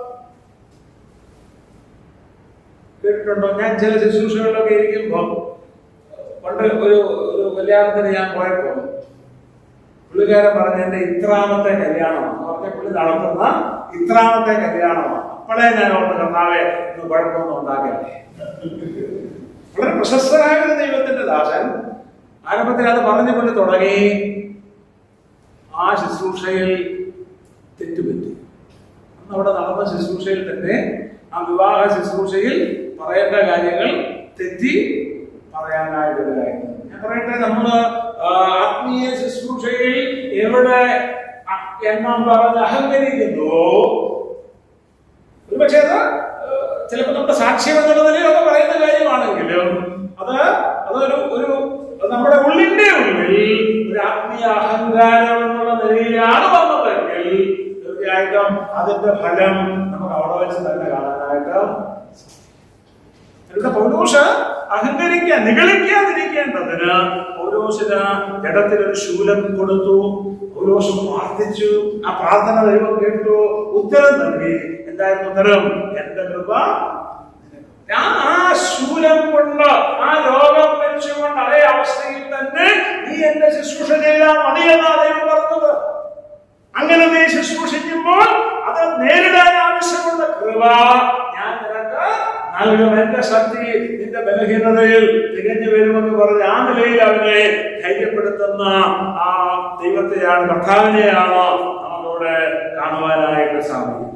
കേട്ടിട്ടുണ്ടോ ഞാൻ ചില ശുശ്രൂഷകളിലൊക്കെ ഇരിക്കുമ്പോൾ പണ്ട് ഒരു ഒരു കല്യാണത്തിന് ഞാൻ പോയപ്പോ പുള്ളിക്കാരൻ പറഞ്ഞ എന്റെ ഇത്രാമത്തെ കല്യാണമാണ് എന്ന് പറഞ്ഞ പുള്ളി നടത്തുന്ന ഇത്രാമത്തെ കല്യാണമാണ് അപ്പോഴേ ഞാൻ ഓർത്ത് കർത്താവെ ഇന്ന് കുഴപ്പമൊന്നും ഉണ്ടാക്കല്ലേ വളരെ പ്രശസ്തനായ ഒരു ദൈവത്തിന്റെ ദാസൻ ആരംഭത്തിൽ അത് പറഞ്ഞു കൊണ്ട് തുടങ്ങി ആ ശുശ്രൂഷയിൽ തെറ്റുപറ്റി അന്ന് അവിടെ നടന്ന ശുശ്രൂഷയിൽ തന്നെ ആ വിവാഹ ശുശ്രൂഷയിൽ പറയേണ്ട കാര്യങ്ങൾ തെറ്റി പറയാനായിട്ടിടയായി ഞാൻ പറയട്ടെ നമ്മള് ആ, ആത്മീയ ശുശ്രൂഷയിൽ എവിടെ അ- എണ്ണം പറഞ്ഞ് അഹങ്കരിക്കുന്നു ഒരുപക്ഷെ അത് ചിലപ്പോൾ നമ്മുടെ സാക്ഷ്യം എന്നുള്ള നിലയിലൊക്കെ പറയുന്ന കാര്യമാണെങ്കിലും അത് അതൊരു ഒരു നമ്മുടെ ഉള്ളിന്റെ ഉള്ളിൽ ഒരു ആത്മീയ അഹങ്കാരം എന്നുള്ള നിലയിലാണ് വന്നതെങ്കിൽ തീർച്ചയായിട്ടും അതിന്റെ ഫലം നമുക്ക് അവിടെ വെച്ച് തന്നെ കാണാനായിട്ട് ഇവിടെ പൗലോസ് അഹങ്കരിക്കാൻ നിഗളിക്കാതിരിക്കേണ്ടതിന് പൗലോസിന് ജഡത്തിൽ ഒരു ശൂലം കൊടുത്തു പൗലോസ് പ്രാർത്ഥിച്ചു ആ പ്രാർത്ഥന ദൈവം കേട്ടു ഉത്തരം നൽകി എന്തായിരുന്നു ഉത്തരം എന്റെ കൃപ ഞാൻ ആ ശൂലം കൊണ്ട് ആ രോഗം വെച്ചുകൊണ്ട് അതേ അവസ്ഥയിൽ തന്നെ നീ എന്റെ ശുശ്രൂഷ ചെയ്താൽ മതിയെന്നാ ദൈവം പറഞ്ഞത് അങ്ങനെ നീ ശുശ്രൂഷിക്കുമ്പോൾ അത് നേരിടാൻ ആവശ്യമുള്ള കൃപ ഞാൻ നിനക്ക് നൽകും എന്റെ ശക്തി നിന്റെ ബലഹീനതയിൽ തികഞ്ഞു വരുമെന്ന് പറഞ്ഞ് ആ നിലയിൽ അവനെ ധൈര്യപ്പെടുത്തുന്ന ആ ദൈവത്തെയാണ് കർത്താവിനെയാണ് നമ്മളോട് കാണുവാനായിട്ട് സാധിക്കും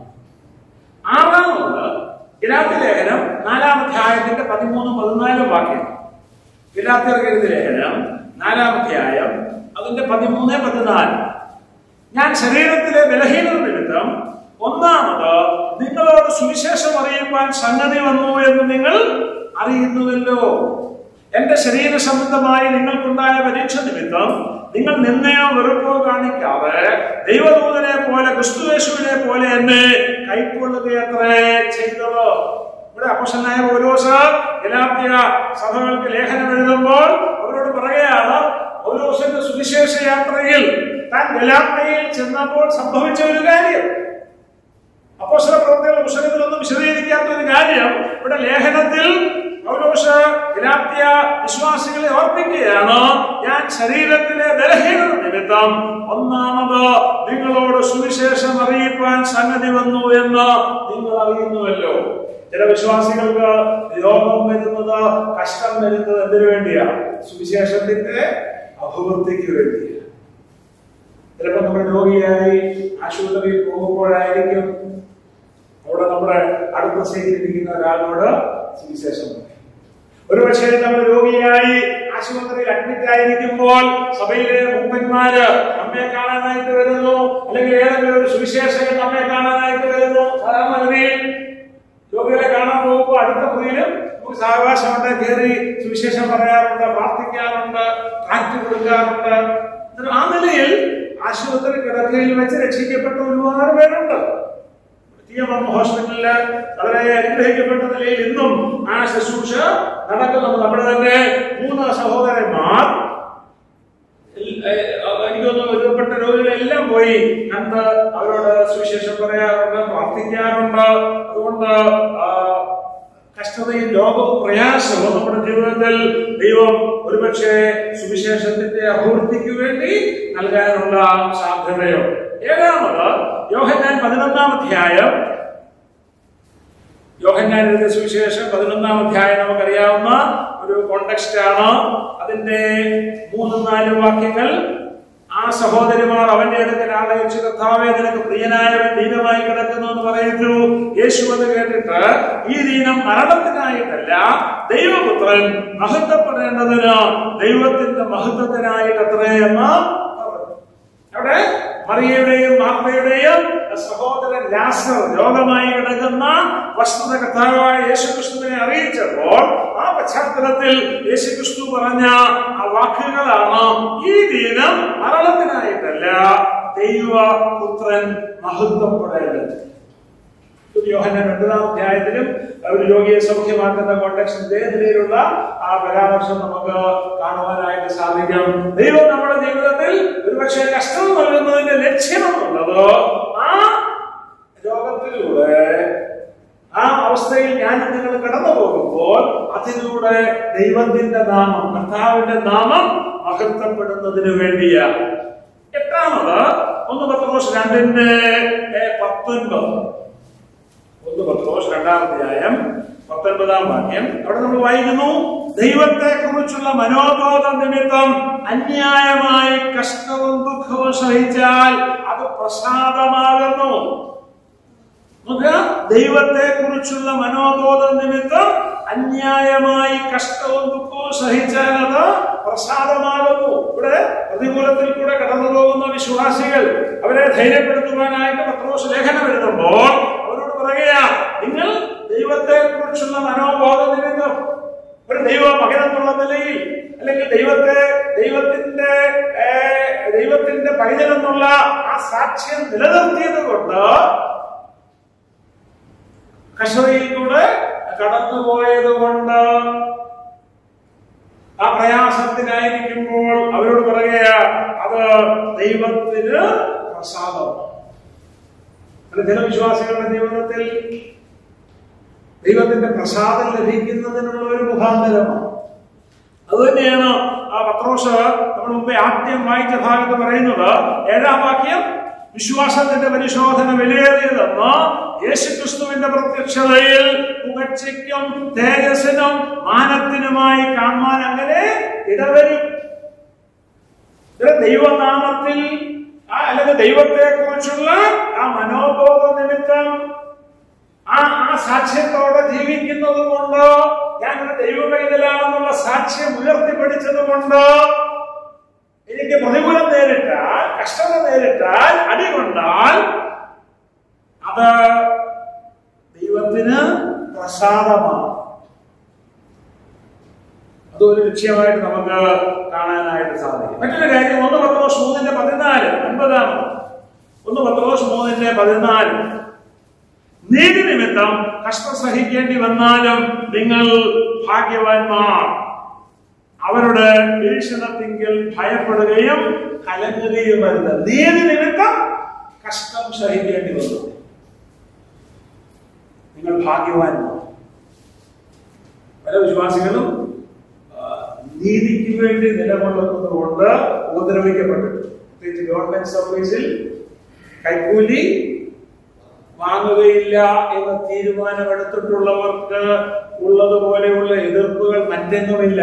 ആറാമത് ഗലാത്തി ലേഖനം നാലാം അധ്യായത്തിന്റെ പതിമൂന്നും പതിനാലും വാക്യം ഗലാത്തിയർക്ക് എഴുതിയ ലേഖനം നാലാം അധ്യായം അതിന്റെ പതിമൂന്ന് പതിനാല് ഞാൻ ശരീരത്തിലെ ബലഹീനത നിമിത്തം ഒന്നാമത് നിങ്ങളോട് സുവിശേഷം അറിയിപ്പാൻ സംഗതി വന്നു എന്ന് നിങ്ങൾ അറിയുന്നുവല്ലോ എന്റെ ശരീര സംബന്ധമായി നിങ്ങൾക്കുണ്ടായ പരീക്ഷ നിമിത്തം നിങ്ങൾ നിന്നയോ വെറുപ്പോ കാണിക്കാതെ ദൈവദൂതനെ പോലെ ക്രിസ്തുവേശുവിനെ പോലെ എന്നെ കൈക്കൊള്ളുകയത്രേ ചെയ്തത് ഇവിടെ അപ്പസനായ ഓരോസ് ഗലാത്യ സഭകൾക്ക് ലേഖനം എഴുതുമ്പോൾ അവരോട് പറയുകയാണ് ഓരോസിന്റെ സുവിശേഷ യാത്രയിൽ താൻ ഗലാത്യയിൽ ചെന്നപ്പോൾ സംഭവിച്ച ഒരു കാര്യം അപ്പോസ്തല പ്രവർത്തനങ്ങളുടെ പുസ്തകത്തിലൊന്നും വിശദീകരിക്കാത്ത ഒരു കാര്യം ഇവിടെ ലേഖനത്തിൽ പൗലോസ് ഗലാത്യ വിശ്വാസികളെ ഓർപ്പിക്കുകയാണ് ഞാൻ ശരീരത്തിലെ ബലഹീനത നിമിത്തം ഒന്നാമത് നിങ്ങളോട് സുവിശേഷം അറിയിപ്പാൻ സംഗതി വന്നു എന്ന് നിങ്ങൾ അറിയുന്നുവല്ലോ ചില വിശ്വാസികൾക്ക് രോഗം വരുന്നത് കഷ്ടം വരുന്നത് എന്തിനു വേണ്ടിയാണ് സുവിശേഷത്തിന്റെ അഭിവൃദ്ധിക്ക് വേണ്ടിയാണ് ചിലപ്പോൾ നമ്മൾ രോഗിയായി ആശുപത്രിയിൽ പോകുമ്പോഴായിരിക്കും അവിടെ നമ്മുടെ അടുത്ത സീറ്റിൽ ഇരിക്കുന്ന ഒരാളോട് സുവിശേഷം പറയും. ഒരുപക്ഷെ നമ്മൾ രോഗിയായി ആശുപത്രിയിൽ അഡ്മിറ്റ് ആയിരിക്കുമ്പോൾ സഭയിലെ മൂപ്പന്മാര് നമ്മെ കാണാനായിട്ട് വരുന്നു അല്ലെങ്കിൽ ഏതെങ്കിലും ഒരു സുവിശേഷകൻ നമ്മെ കാണാനായിട്ട് വരുന്നു സാധാരണഗതിയിൽ രോഗികളെ കാണാൻ പോകുമ്പോൾ അടുത്ത മുറിയിലും നമുക്ക് സാവകാശമുണ്ട് കയറി സുവിശേഷം പറയാറുണ്ട് പ്രാർത്ഥിക്കാറുണ്ട് ട്രാക്ട് കൊടുക്കാറുണ്ട് എന്നിട്ട് ആ നിലയിൽ ആശുപത്രി കിടക്കയിൽ വെച്ച് രക്ഷിക്കപ്പെട്ട ഒരുപാട് പേരുണ്ട് ടി എം എം ഹോസ്പിറ്റലില് വളരെ അനുഗ്രഹിക്കപ്പെട്ട നിലയിൽ ഇന്നും ആ ശുശ്രൂഷ നടക്കുന്നുണ്ട് നമ്മുടെ തന്നെ മൂന്ന് സഹോദരന്മാർ എനിക്ക് തോന്നുന്നു ഒരുപ്പെട്ട രോഗികളെല്ലാം പോയി കണ്ട് അവരോട് സുവിശേഷം പറയാറുണ്ട് പ്രാർത്ഥിക്കാറുണ്ട് അതുകൊണ്ട് ആ, കഷ്ടതയും രോഗവും പ്രയാസവും നമ്മുടെ ജീവിതത്തിൽ ദൈവം ഒരുപക്ഷെ സുവിശേഷത്തിന്റെ അഭിവൃദ്ധിക്ക് വേണ്ടി നൽകാനുള്ള സാധ്യതയുണ്ട് ഏഴാമത് യോഹന്നാൻ പതിനൊന്നാം അധ്യായം യോഹന്നാൻ എഴുതിയ സുവിശേഷം പതിനൊന്നാം അധ്യായം നമുക്കറിയാവുന്ന ഒരു കോണ്ടെക്സ്റ്റ് ആണ് അതിന്റെ മൂന്നും നാലും വാക്യങ്ങൾ ആ സഹോദരിമാർ അവന്റെ അടുക്കൽ ആളയച്ചു കർത്താവെ നിനക്ക് പ്രിയനായവൻ ദീനമായി കിടക്കുന്നു എന്ന് പറയുന്നു യേശു അത് കേട്ടിട്ട് ഈ ദീനം മരണത്തിനായിട്ടല്ല ദൈവപുത്രൻ മഹത്വപ്പെടേണ്ടതിന് ദൈവത്തിന്റെ മഹത്വത്തിനായിട്ടത്രേ എന്ന് പറഞ്ഞു. അവിടെ മറിയയുടെയും മാർത്തയുടെയും സഹോദരൻ ലാസർ രോഗമായി കിടക്കുന്ന വസ്തുത കർത്താവായ യേശുക്രിസ്തുവിനെ അറിയിച്ചപ്പോൾ ആ പശ്ചാത്തലത്തിൽ യേശുക്രിസ്തു പറഞ്ഞ ആ വാക്കുകളാണ് ഈ ദിനം മരണത്തിനായിട്ടല്ല ദൈവപുത്രൻ മഹത്വപ്പെടേണ്ടത് യോഹന്നാൻ രണ്ടാം അധ്യായത്തിലും ഒരു രോഗിയെ സൗഖ്യമാക്കുന്ന കോണ്ടക്സ്റ്റ് ഇതേ നിലയിലുള്ള ആ പരാമർശം നമുക്ക് കാണുവാനായിട്ട് സാധിക്കും ദൈവം നമ്മുടെ ജീവിതത്തിൽ ഒരുപക്ഷെ കഷ്ടം നൽകുന്നതിന്റെ ലക്ഷ്യമെന്നുള്ളത് ആ രോഗത്തിലൂടെ ആ അവസ്ഥയിൽ ഞാൻ നിങ്ങൾ കടന്നു പോകുമ്പോൾ അതിലൂടെ ദൈവത്തിന്റെ നാമം കർത്താവിന്റെ നാമം മഹത്വപ്പെടുന്നതിന് വേണ്ടിയാണ് എട്ടാമത് ഒന്ന് പത്രോസ് രണ്ടിന്റെ ഏ, പത്തൊൻപത് ഒന്ന് പത്രോസ് രണ്ടാം അധ്യായം പത്തൊൻപതാം വാക്യം അവിടെ നമ്മൾ വായിക്കുന്നു ദൈവത്തെ കുറിച്ചുള്ള മനോബോധ നിമിത്തം അന്യായമായി കഷ്ടവും ദുഃഖവും സഹിച്ചാൽ അത് പ്രസാദമാകുന്നു നോക്കുക ദൈവത്തെ കുറിച്ചുള്ള മനോബോധ നിമിത്തം അന്യായമായി കഷ്ടവും ദുഃഖവും സഹിച്ചാൽ അത് പ്രസാദമാകുന്നു ഇവിടെ പ്രതികൂലത്തിൽ കൂടെ കടന്നു പോകുന്ന വിശ്വാസികൾ അവരെ ധൈര്യപ്പെടുത്തുവാനായിട്ട് പത്രോസ് ലേഖനം എഴുതുമ്പോൾ അവരോട് പറയുക നിങ്ങൾ ദൈവത്തെ കുറിച്ചുള്ള മനോബോധ നിമിത്തം ഒരു ദൈവ മകനെന്നുള്ള നിലയിൽ അല്ലെങ്കിൽ ദൈവത്തെ ദൈവത്തിന്റെ ഏ, ദൈവത്തിന്റെ പൈതലെന്നുള്ള ആ സാക്ഷ്യം നിലനിർത്തിയത് കൊണ്ട് കഷറയിലൂടെ കടന്നുപോയത് കൊണ്ട് ആ പ്രയാസത്തിനായിരിക്കുമ്പോൾ അവരോട് പറയുക അത് ദൈവത്തിന് പ്രസാദമാണ് അത് ചില വിശ്വാസികളുടെ ജീവിതത്തിൽ ദൈവത്തിന്റെ പ്രസാദം ലഭിക്കുന്നതിനുള്ള ഒരു മുഖാന്തരമാണ് അതുതന്നെയാണ് ആ പത്രോസ് നമ്മൾ മുമ്പേ ആദ്യം വായിച്ച ഭാഗത്ത് പറയുന്നത് ഏഴാം വാക്യം വിശ്വാസത്തിന്റെ പരിശോധന വിലയേറിയതെന്ന് യേശുക്രിസ്തുവിന്റെ പ്രത്യക്ഷതയിൽ പുകഴ്ചയ്ക്കും തേജസ്സിനും മാനത്തിനുമായി കാണുവാൻ അങ്ങനെ ഇടവരും ഇവിടെ ദൈവനാമത്തിൽ ആ അല്ലെങ്കിൽ ദൈവത്തെ കുറിച്ചുള്ള ആ മനോബോധ നിമിത്തം ആ ആ സാക്ഷ്യത്തോടെ ജീവിക്കുന്നത് കൊണ്ട് ഞാൻ ഒരു ദൈവമൈതലാണെന്നുള്ള സാക്ഷ്യം ഉയർത്തിപ്പിടിച്ചത് കൊണ്ട് എനിക്ക് പ്രതികൂലം നേരിട്ടാൽ കഷ്ടത നേരിട്ടാൽ അടി കൊണ്ടാൽ അത് ദൈവത്തിന് പ്രസാദമാണ് അതൊരു ലക്ഷ്യമായിട്ട് നമുക്ക് കാണാനായിട്ട് സാധിക്കും മറ്റൊരു കാര്യം ഒന്ന് പത്രോസ് മൂന്നിന്റെ പതിനാല് ഒൻപതാമത് ഒന്ന് പത്രോസ് മൂന്നിന്റെ പതിനാല് നീതി നിമിത്തം കഷ്ടം സഹിക്കേണ്ടി വന്നാലും നിങ്ങൾ ഭാഗ്യവാന്മാർ അവരുടെ ഭീഷണത്തിങ്കിൽ ഭയപ്പെടുകയും കലങ്ങുകയും വരുന്നത് നീതി നിമിത്തം കഷ്ടം സഹിക്കേണ്ടി വന്നു നിങ്ങൾ ഭാഗ്യവാന്മാർ പല വിശ്വാസികളും ആ, നീതിക്ക് വേണ്ടി നിലകൊള്ളുന്നത് കൊണ്ട് ഉപദ്രവിക്കപ്പെട്ടിട്ടുണ്ട് പ്രത്യേകിച്ച് ഗവൺമെന്റ് സർവീസിൽ കൈക്കൂലി വാങ്ങുകയില്ല എന്ന തീരുമാനമെടുത്തിട്ടുള്ളവർക്ക് ഉള്ളതുപോലെയുള്ള എതിർപ്പുകൾ മറ്റെങ്ങുമില്ല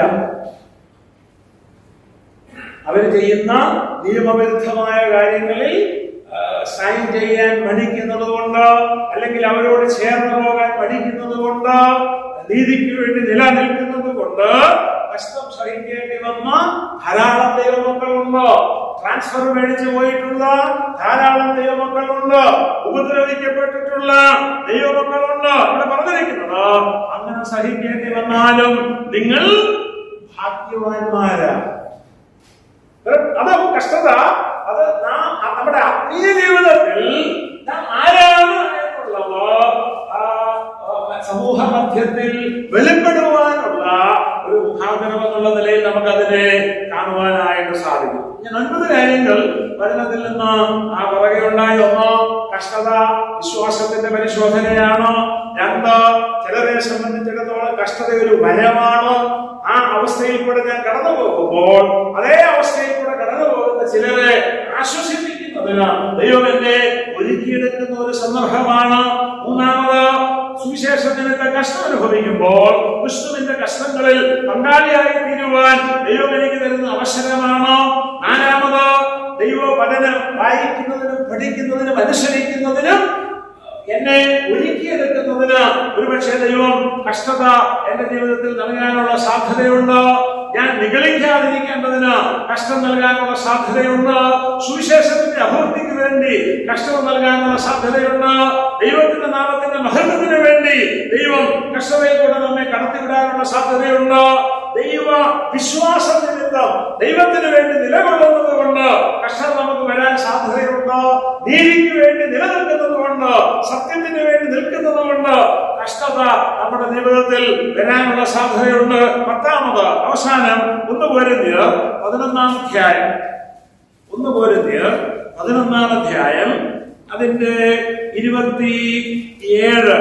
അവർ ചെയ്യുന്ന നിയമവിരുദ്ധമായ കാര്യങ്ങളിൽ ആ, സൈൻ ചെയ്യാൻ മടിക്കുന്നത് കൊണ്ട് അല്ലെങ്കിൽ അവരോട് ചേർന്ന് പോകാൻ മടിക്കുന്നത് കൊണ്ട് നീതിക്ക് വേണ്ടി നിലനിൽക്കുന്നത് കൊണ്ട് കഷ്ടം സഹിക്കേണ്ടി വന്ന ധാരാളം ദൈവമക്കളുണ്ട് ട്രാൻസ്ഫർ മേടിച്ചു പോയിട്ടുള്ള ധാരാളം ദൈവമക്കളുണ്ട് ഉപദ്രവിക്കപ്പെട്ടിട്ടുള്ള ദൈവമക്കളുണ്ട് ഇവിടെ പറഞ്ഞിരിക്കുന്നത് അങ്ങനെ സഹിക്കേണ്ടി വന്നാലും നിങ്ങൾ ഭാഗ്യവാന്മാരാണ് അത് കഷ്ടത അത് നാം നമ്മുടെ ആത്മീയ ജീവിതത്തിൽ നാം ആരാണ് എന്നുള്ളത് ആ, ആ, സമൂഹ മധ്യത്തിൽ വെളിപ്പെടുവാനുള്ള ഒരു മുഖാന്തരം എന്നുള്ള നിലയിൽ നമുക്ക് അതിനെ കാണുവാനായിട്ട് സാധിക്കും ഞാൻ ഒൻപത് കാര്യങ്ങൾ വചനത്തിൽ നിന്ന് ആ പുറകെ ഉണ്ടായ ഒന്ന് കഷ്ടത വിശ്വാസത്തിന്റെ പരിശോധനയാണ് രണ്ട് ചിലരെ സംബന്ധിച്ചിടത്തോളം കഷ്ടത ഒരു വരമാണ് ആ അവസ്ഥയിൽ കൂടെ ഞാൻ കടന്നു പോകുമ്പോൾ അതേ അവസ്ഥയിൽ കൂടെ കടന്നു പോകുന്ന ചിലരെ ആശ്വസിപ്പിക്കുന്നതിന് ദൈവം എന്നെ ഒരുക്കിയെടുക്കുന്ന ഒരു സന്ദർഭമാണ് മൂന്നാമത് സുവിശേഷ ദിനത്തെ കഷ്ടം അനുഭവിക്കുമ്പോൾ ക്രിസ്തുവിന്റെ കഷ്ടങ്ങളിൽ പങ്കാളിയായി തീരുവാൻ ദൈവം എനിക്ക് തരുന്ന അവസരമാണ് നാലാമത് ദൈവവചനം വായിക്കുന്നതിനും പഠിക്കുന്നതിനും അനുസരിക്കുന്നതിനും എന്നെ ഒരുക്കിയെടുക്കുന്നതിന് ഒരുപക്ഷെ ദൈവം കഷ്ടത എന്റെ ജീവിതത്തിൽ നൽകാനുള്ള സാധ്യതയുണ്ട് ഞാൻ നിഗളിക്കാതിരിക്കേണ്ടതിന് കഷ്ടം നൽകാനുള്ള സാധ്യതയുണ്ട് സുവിശേഷത്തിന്റെ അഭിവൃദ്ധിക്ക് വേണ്ടി കഷ്ടം നൽകാനുള്ള സാധ്യതയുണ്ട് ദൈവത്തിന്റെ നാമത്തിന്റെ മഹത്വത്തിന് വേണ്ടി ദൈവം കഷ്ടതയിൽ കൂടെ നമ്മെ കടത്തിവിടാനുള്ള സാധ്യതയുണ്ട് ദൈവ വിശ്വാസ നിമിത്തം ദൈവത്തിന് വേണ്ടി നിലകൊള്ളുന്നത് കൊണ്ട് കഷ്ടം നമുക്ക് വരാൻ സാധ്യതയുണ്ട് നീതിക്ക് വേണ്ടി നിലനിൽക്കുന്നത് കൊണ്ട് സത്യത്തിന് വേണ്ടി നിൽക്കുന്നത് കൊണ്ട് കഷ്ടത നമ്മുടെ ജീവിതത്തിൽ വരാനുള്ള സാധ്യതയുണ്ട് പത്താമത് അവസാനം ഒന്ന് പോരുന്നിയർ പതിനൊന്നാം അധ്യായം ഒന്ന് പോരുന്നിയർ പതിനൊന്നാം അധ്യായം അതിന്റെ ഇരുപത്തി ഏഴ്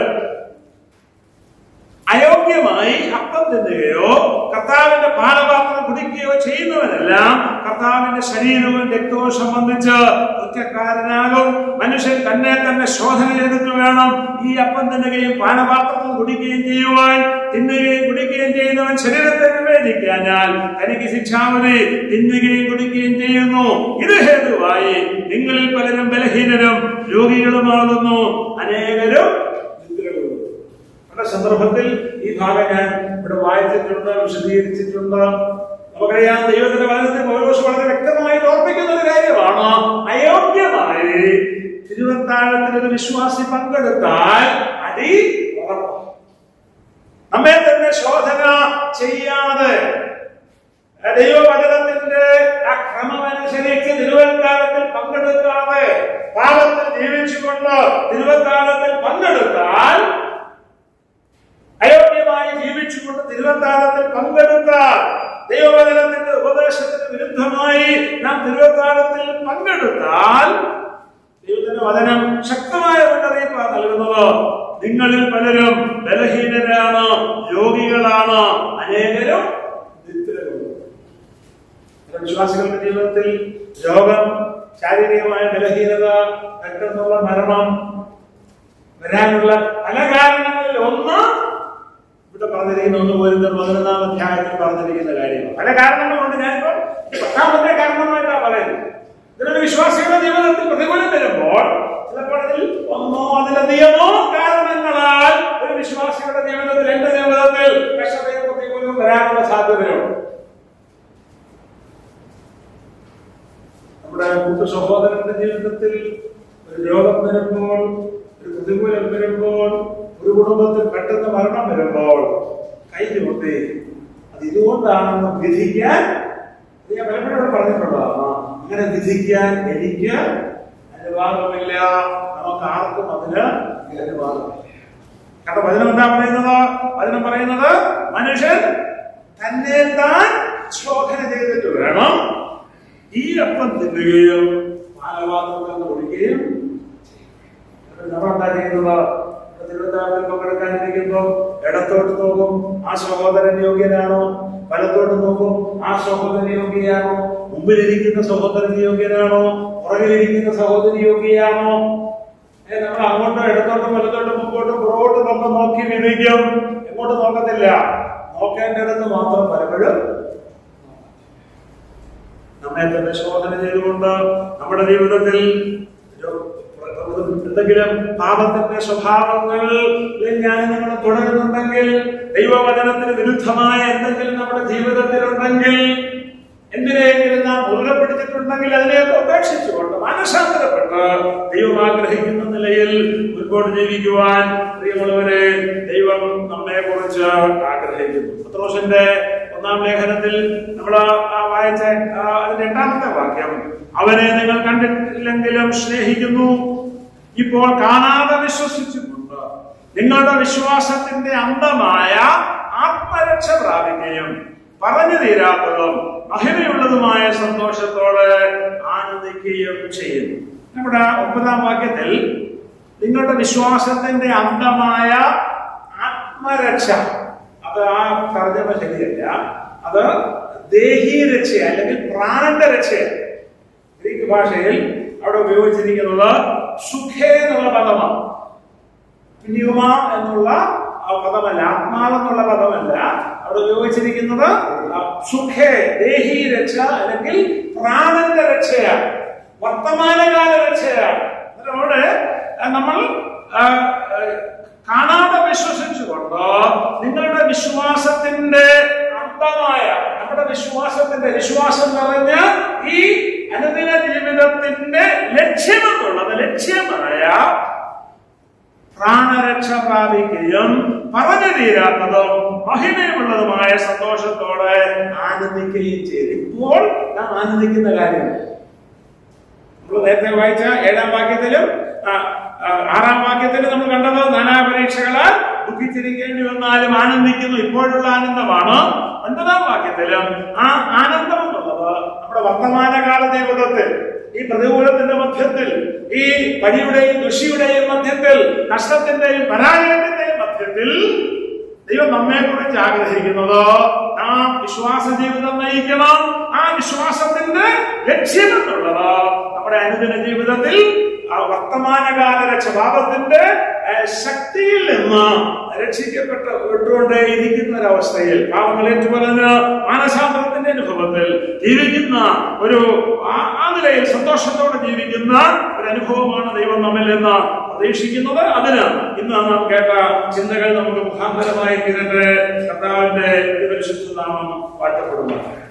അയോഗ്യമായി അപ്പം തിന്നുകയോ കർത്താവിന്റെ പാനപാത്രം കുടിക്കുകയോ ചെയ്യുന്നവനെല്ലാം കർത്താവിന്റെ ശരീരവും രക്തവും സംബന്ധിച്ച് കുറ്റക്കാരനാകും മനുഷ്യൻ തന്നെ തന്നെ ശോധന ചെയ്തിട്ട് വേണം ഈ അപ്പം തിന്നുകയും പാനപാത്രത്തിൽ കുടിക്കുകയും ചെയ്യുവാൻ തിന്നുകയും കുടിക്കുകയും ചെയ്യുന്നവൻ ശരീരത്തെ വിവേചിക്കാഞ്ഞാൽ തനിക്ക് ശിക്ഷാമതി തിന്നുകയും കുടിക്കുകയും ചെയ്യുന്നു ഇത് ഹേതുവായി നിങ്ങളിൽ പലരും ബലഹീനരും രോഗികളുമാകുന്നു അനേകരും നിദ്രകൊള്ളുന്നു പല സന്ദർഭത്തിൽ ഈ ഭാഗം ഞാൻ ഇവിടെ വായിച്ചിട്ടുണ്ട് വിശദീകരിച്ചിട്ടുണ്ട് നമുക്കറിയാം ദൈവത്തിന്റെ വചനത്തിൽ പൗലോസ് വളരെ വ്യക്തമായി ഓർപ്പിക്കുന്ന ഒരു കാര്യമാണ് അയോഗ്യമായി തിരുവത്താഴത്തിൽ ഒരു വിശ്വാസി പങ്കെടുത്താൽ അടി ഉറപ്പാണ് നമ്മെ തന്നെ ശോധന ചെയ്യാതെ ദൈവവചനത്തിന്റെ ആ ക്രമമനുസരിച്ച് തിരുവത്താഴത്തിൽ പങ്കെടുക്കാതെ പാപത്തിൽ ജീവിച്ചുകൊണ്ട് തിരുവത്താഴത്തിൽ പങ്കെടുത്താൽ അയോഗ്യമായി ജീവിച്ചുകൊണ്ട് തിരുവത്താഴത്തിൽ പങ്കെടുത്താൽ ദൈവവചനത്തിന്റെ ഉപദേശത്തിന് വിരുദ്ധമായി നാം തിരുവത്താഴത്തിൽ പങ്കെടുത്താൽ ദൈവത്തിന്റെ വചനം ശക്തമായ മുന്നറിയിപ്പാണ് നൽകുന്നത് നിങ്ങളിൽ പലരും ബലഹീനരാണ് രോഗികളാണ് അനേകരും നിദ്രകൊള്ളുന്നു. ചില വിശ്വാസികളുടെ ജീവിതത്തിൽ രോഗം ശാരീരികമായ ബലഹീനത പെട്ടെന്നുള്ള മരണം വരാനുള്ള പല കാരണങ്ങളിൽ ഒന്ന് ഇവിടെ പറഞ്ഞിരിക്കുന്ന ഒന്ന് പോരുന്ന പതിനൊന്നാം അധ്യായത്തിൽ പറഞ്ഞിരിക്കുന്ന കാര്യമാണ് പല കാരണങ്ങളുണ്ട് ഞാനിപ്പോ പത്താമത്തെ കാരണമായിട്ടാണ് പറയുന്നത് ഇതിനൊരു വിശ്വാസിയുടെ ജീവിതത്തിൽ പ്രതികൂലം വരുമ്പോൾ ചിലപ്പോൾ ഇതിൽ ഒന്നോ അതിലധികമോ കാരണങ്ങളാൽ ഒരു വിശ്വാസിയുടെ ജീവിതത്തിൽ എന്റെ ജീവിതത്തിൽ കഷ്ടതയും പ്രതികൂലവും വരാനുള്ള സാധ്യതയുണ്ട് നമ്മുടെ കൂട്ടു സഹോദരന്റെ ജീവിതത്തിൽ ഒരു രോഗം വരുമ്പോൾ ഒരു പ്രതികൂലം വരുമ്പോൾ ഒരു കുടുംബത്തിൽ പെട്ടെന്ന് മരണം വരുമ്പോൾ കൈകൊട്ടി അത് ഇതുകൊണ്ടാണെന്ന് വിധിക്കാൻ ഇത് ഞാൻ പലപ്പോഴും ഇവിടെ പറഞ്ഞിട്ടുള്ളതാണ് അങ്ങനെ വിധിക്കാൻ എനിക്ക് അനുവാദമില്ല നമുക്ക് ആർക്കും അതിന് അനുവാദമില്ല കാരണം വചനം എന്താ പറയുന്നത് വചനം പറയുന്നത് മനുഷ്യൻ തന്നെ താൻ ശോധന ചെയ്തിട്ട് വേണം ഈ അപ്പം തിന്നുകയും പാലപാത്രത്തിൽ നിന്ന് കുടിക്കുകയും നമ്മളെന്താ ചെയ്യുന്നത് തിരുവനന്തപുരത്തിൽ പങ്കെടുക്കാനിരിക്കുമ്പോൾ ഇടത്തോട്ട് നോക്കും ആ സഹോദരൻ യോഗ്യനാണോ വലത്തോട്ട് നോക്കും ആ സഹോദരൻ യോഗ്യയാണോ മുമ്പിലിരിക്കുന്ന സഹോദരൻ യോഗ്യനാണോ പുറകിലിരിക്കുന്ന സഹോദരി യോഗ്യയാണോ ഏ, നമ്മൾ അങ്ങോട്ടും ഇടത്തോട്ടും വലത്തോട്ടും മുമ്പോട്ടും പുറകോട്ടും ഒക്കെ നോക്കി വിധിക്കും എങ്ങോട്ട് നോക്കത്തില്ല നോക്കേണ്ടിടത്ത് മാത്രം പലപ്പോഴും നമ്മെ തന്നെ ശോധന ചെയ്തുകൊണ്ട് നമ്മുടെ ജീവിതത്തിൽ ഒരു- എന്തെങ്കിലും പാപത്തിന്റെ സ്വഭാവങ്ങളിൽ ഞാൻ നിങ്ങൾ തുടരുന്നുണ്ടെങ്കിൽ ദൈവവചനത്തിന് വിരുദ്ധമായ എന്തെങ്കിലും നമ്മുടെ ജീവിതത്തിൽ ഉണ്ടെങ്കിൽ എന്തിനെങ്കിലും നാം മുറുകെ പിടിച്ചിട്ടുണ്ടെങ്കിൽ അതിനെയൊക്കെ ഉപേക്ഷിച്ചുകൊണ്ട് മാനസാന്തരപ്പെട്ട് ദൈവം ആഗ്രഹിക്കുന്ന നിലയിൽ മുൻപോട്ട് ജീവിക്കുവാൻ പ്രിയമുള്ളവരെ ദൈവം നമ്മെ കുറിച്ച് ആഗ്രഹിക്കുന്നു പത്രോസിന്റെ ഒന്നാം ലേഖനത്തിൽ നമ്മൾ വായിച്ച ആ, അതിന്റെ എട്ടാമത്തെ വാക്യം അവനെ നിങ്ങൾ കണ്ടിട്ടില്ലെങ്കിലും സ്നേഹിക്കുന്നു ഇപ്പോൾ കാണാതെ വിശ്വസിച്ചിട്ടുണ്ട് നിങ്ങളുടെ വിശ്വാസത്തിന്റെ അന്തമായ ആത്മരക്ഷ പ്രാപിക്കുകയും പറഞ്ഞു തീരാത്തതും മഹിമയുള്ളതുമായ സന്തോഷത്തോടെ ആനന്ദിക്കുകയും ചെയ്യുന്നു നമ്മുടെ ഒമ്പതാം വാക്യത്തിൽ നിങ്ങളുടെ വിശ്വാസത്തിന്റെ അന്തമായ ആത്മരക്ഷ അത് ആ തർജ്ജമ ശരിയല്ല അത് ദേഹീ രക്ഷ അല്ലെങ്കിൽ പ്രാണന്റെ രക്ഷയാണ് ഗ്രീക്ക് ഭാഷയിൽ അവിടെ ഉപയോഗിച്ചിരിക്കുന്നത് സുഖേ എന്നുള്ള പദമാണ് പ്ന്യൂമ എന്നുള്ള ആ പദമല്ല ആത്മാവെന്നുള്ള പദമല്ല അവിടെ ഉപയോഗിച്ചിരിക്കുന്നത് ആ സുഖേ ദേഹി രക്ഷ അല്ലെങ്കിൽ പ്രാണന്റെ രക്ഷയാണ് വർത്തമാനകാല രക്ഷയാണ് അതിനോട് നമ്മൾ ആ, ആ, കാണാതെ വിശ്വസിച്ചുകൊണ്ട് നിങ്ങളുടെ വിശ്വാസത്തിന്റെ അന്തമായ നമ്മുടെ വിശ്വാസത്തിന്റെ വിശ്വാസം നിറഞ്ഞ ഈ അനുദിന ജീവിതത്തിന്റെ ലക്ഷ്യമെന്നുള്ളത് ലക്ഷ്യമായ പ്രാണരക്ഷ പ്രാപിക്കുകയും പറഞ്ഞു തീരാത്തതും മഹിമയുള്ളതുമായ സന്തോഷത്തോടെ ആനന്ദിക്കുകയും ചെയ്തു ഇപ്പോൾ നാം ആനന്ദിക്കുന്ന കാര്യം നമ്മൾ നേരത്തെ വായിച്ച ഏഴാം വാക്യത്തിലും ആ, ആ, ആറാം വാക്യത്തിലും നമ്മൾ കണ്ടത് നാനാ പരീക്ഷകളാൽ ദുഃഖിച്ചിരിക്കേണ്ടി വന്നാലും ആനന്ദിക്കുന്നു ഇപ്പോഴുള്ള ആനന്ദമാണ് ഒൻപതാം വാക്യത്തിലും ആ ആനന്ദം എന്നുള്ളത് നമ്മുടെ വർത്തമാനകാല ജീവിതത്തിൽ ഈ പ്രതികൂലത്തിന്റെ മധ്യത്തിൽ ഈ പടിയുടെയും കൃഷിയുടെയും മധ്യത്തിൽ നഷ്ടത്തിന്റെയും പരാജയത്തിന്റെയും മധ്യത്തിൽ ദൈവം നമ്മെ കുറിച്ച് ആഗ്രഹിക്കുന്നത് നാം വിശ്വാസ ജീവിതം നയിക്കണം ആ വിശ്വാസത്തിന്റെ ലക്ഷ്യം എന്നുള്ളത് നമ്മുടെ അനുദിന ജീവിതത്തിൽ ആ വർത്തമാനകാല രക്ഷഭാവത്തിന്റെ ഏഹ്, ശക്തിയിൽ നിന്ന് രക്ഷിക്കപ്പെട്ട് വിട്ടുകൊണ്ടേ ഇരിക്കുന്ന ഒരവസ്ഥയിൽ പാവങ്ങൾ ഏറ്റുപറഞ്ഞ് മാനസാന്തരത്തിന്റെ അനുഭവത്തിൽ ജീവിക്കുന്ന ഒരു ആ- ആ നിലയിൽ സന്തോഷത്തോടെ ജീവിക്കുന്ന ഒരു അനുഭവമാണ് ദൈവം നമ്മിൽ നിന്ന് പ്രതീക്ഷിക്കുന്നത് അതിന് ഇന്ന് നാം കേട്ട ചിന്തകൾ നമുക്ക് മുഖാന്തരമായി തീരട്ടെ കർത്താവിന്റെ പരിശുദ്ധ നാമം വാഴ്ത്തപ്പെടുന്നു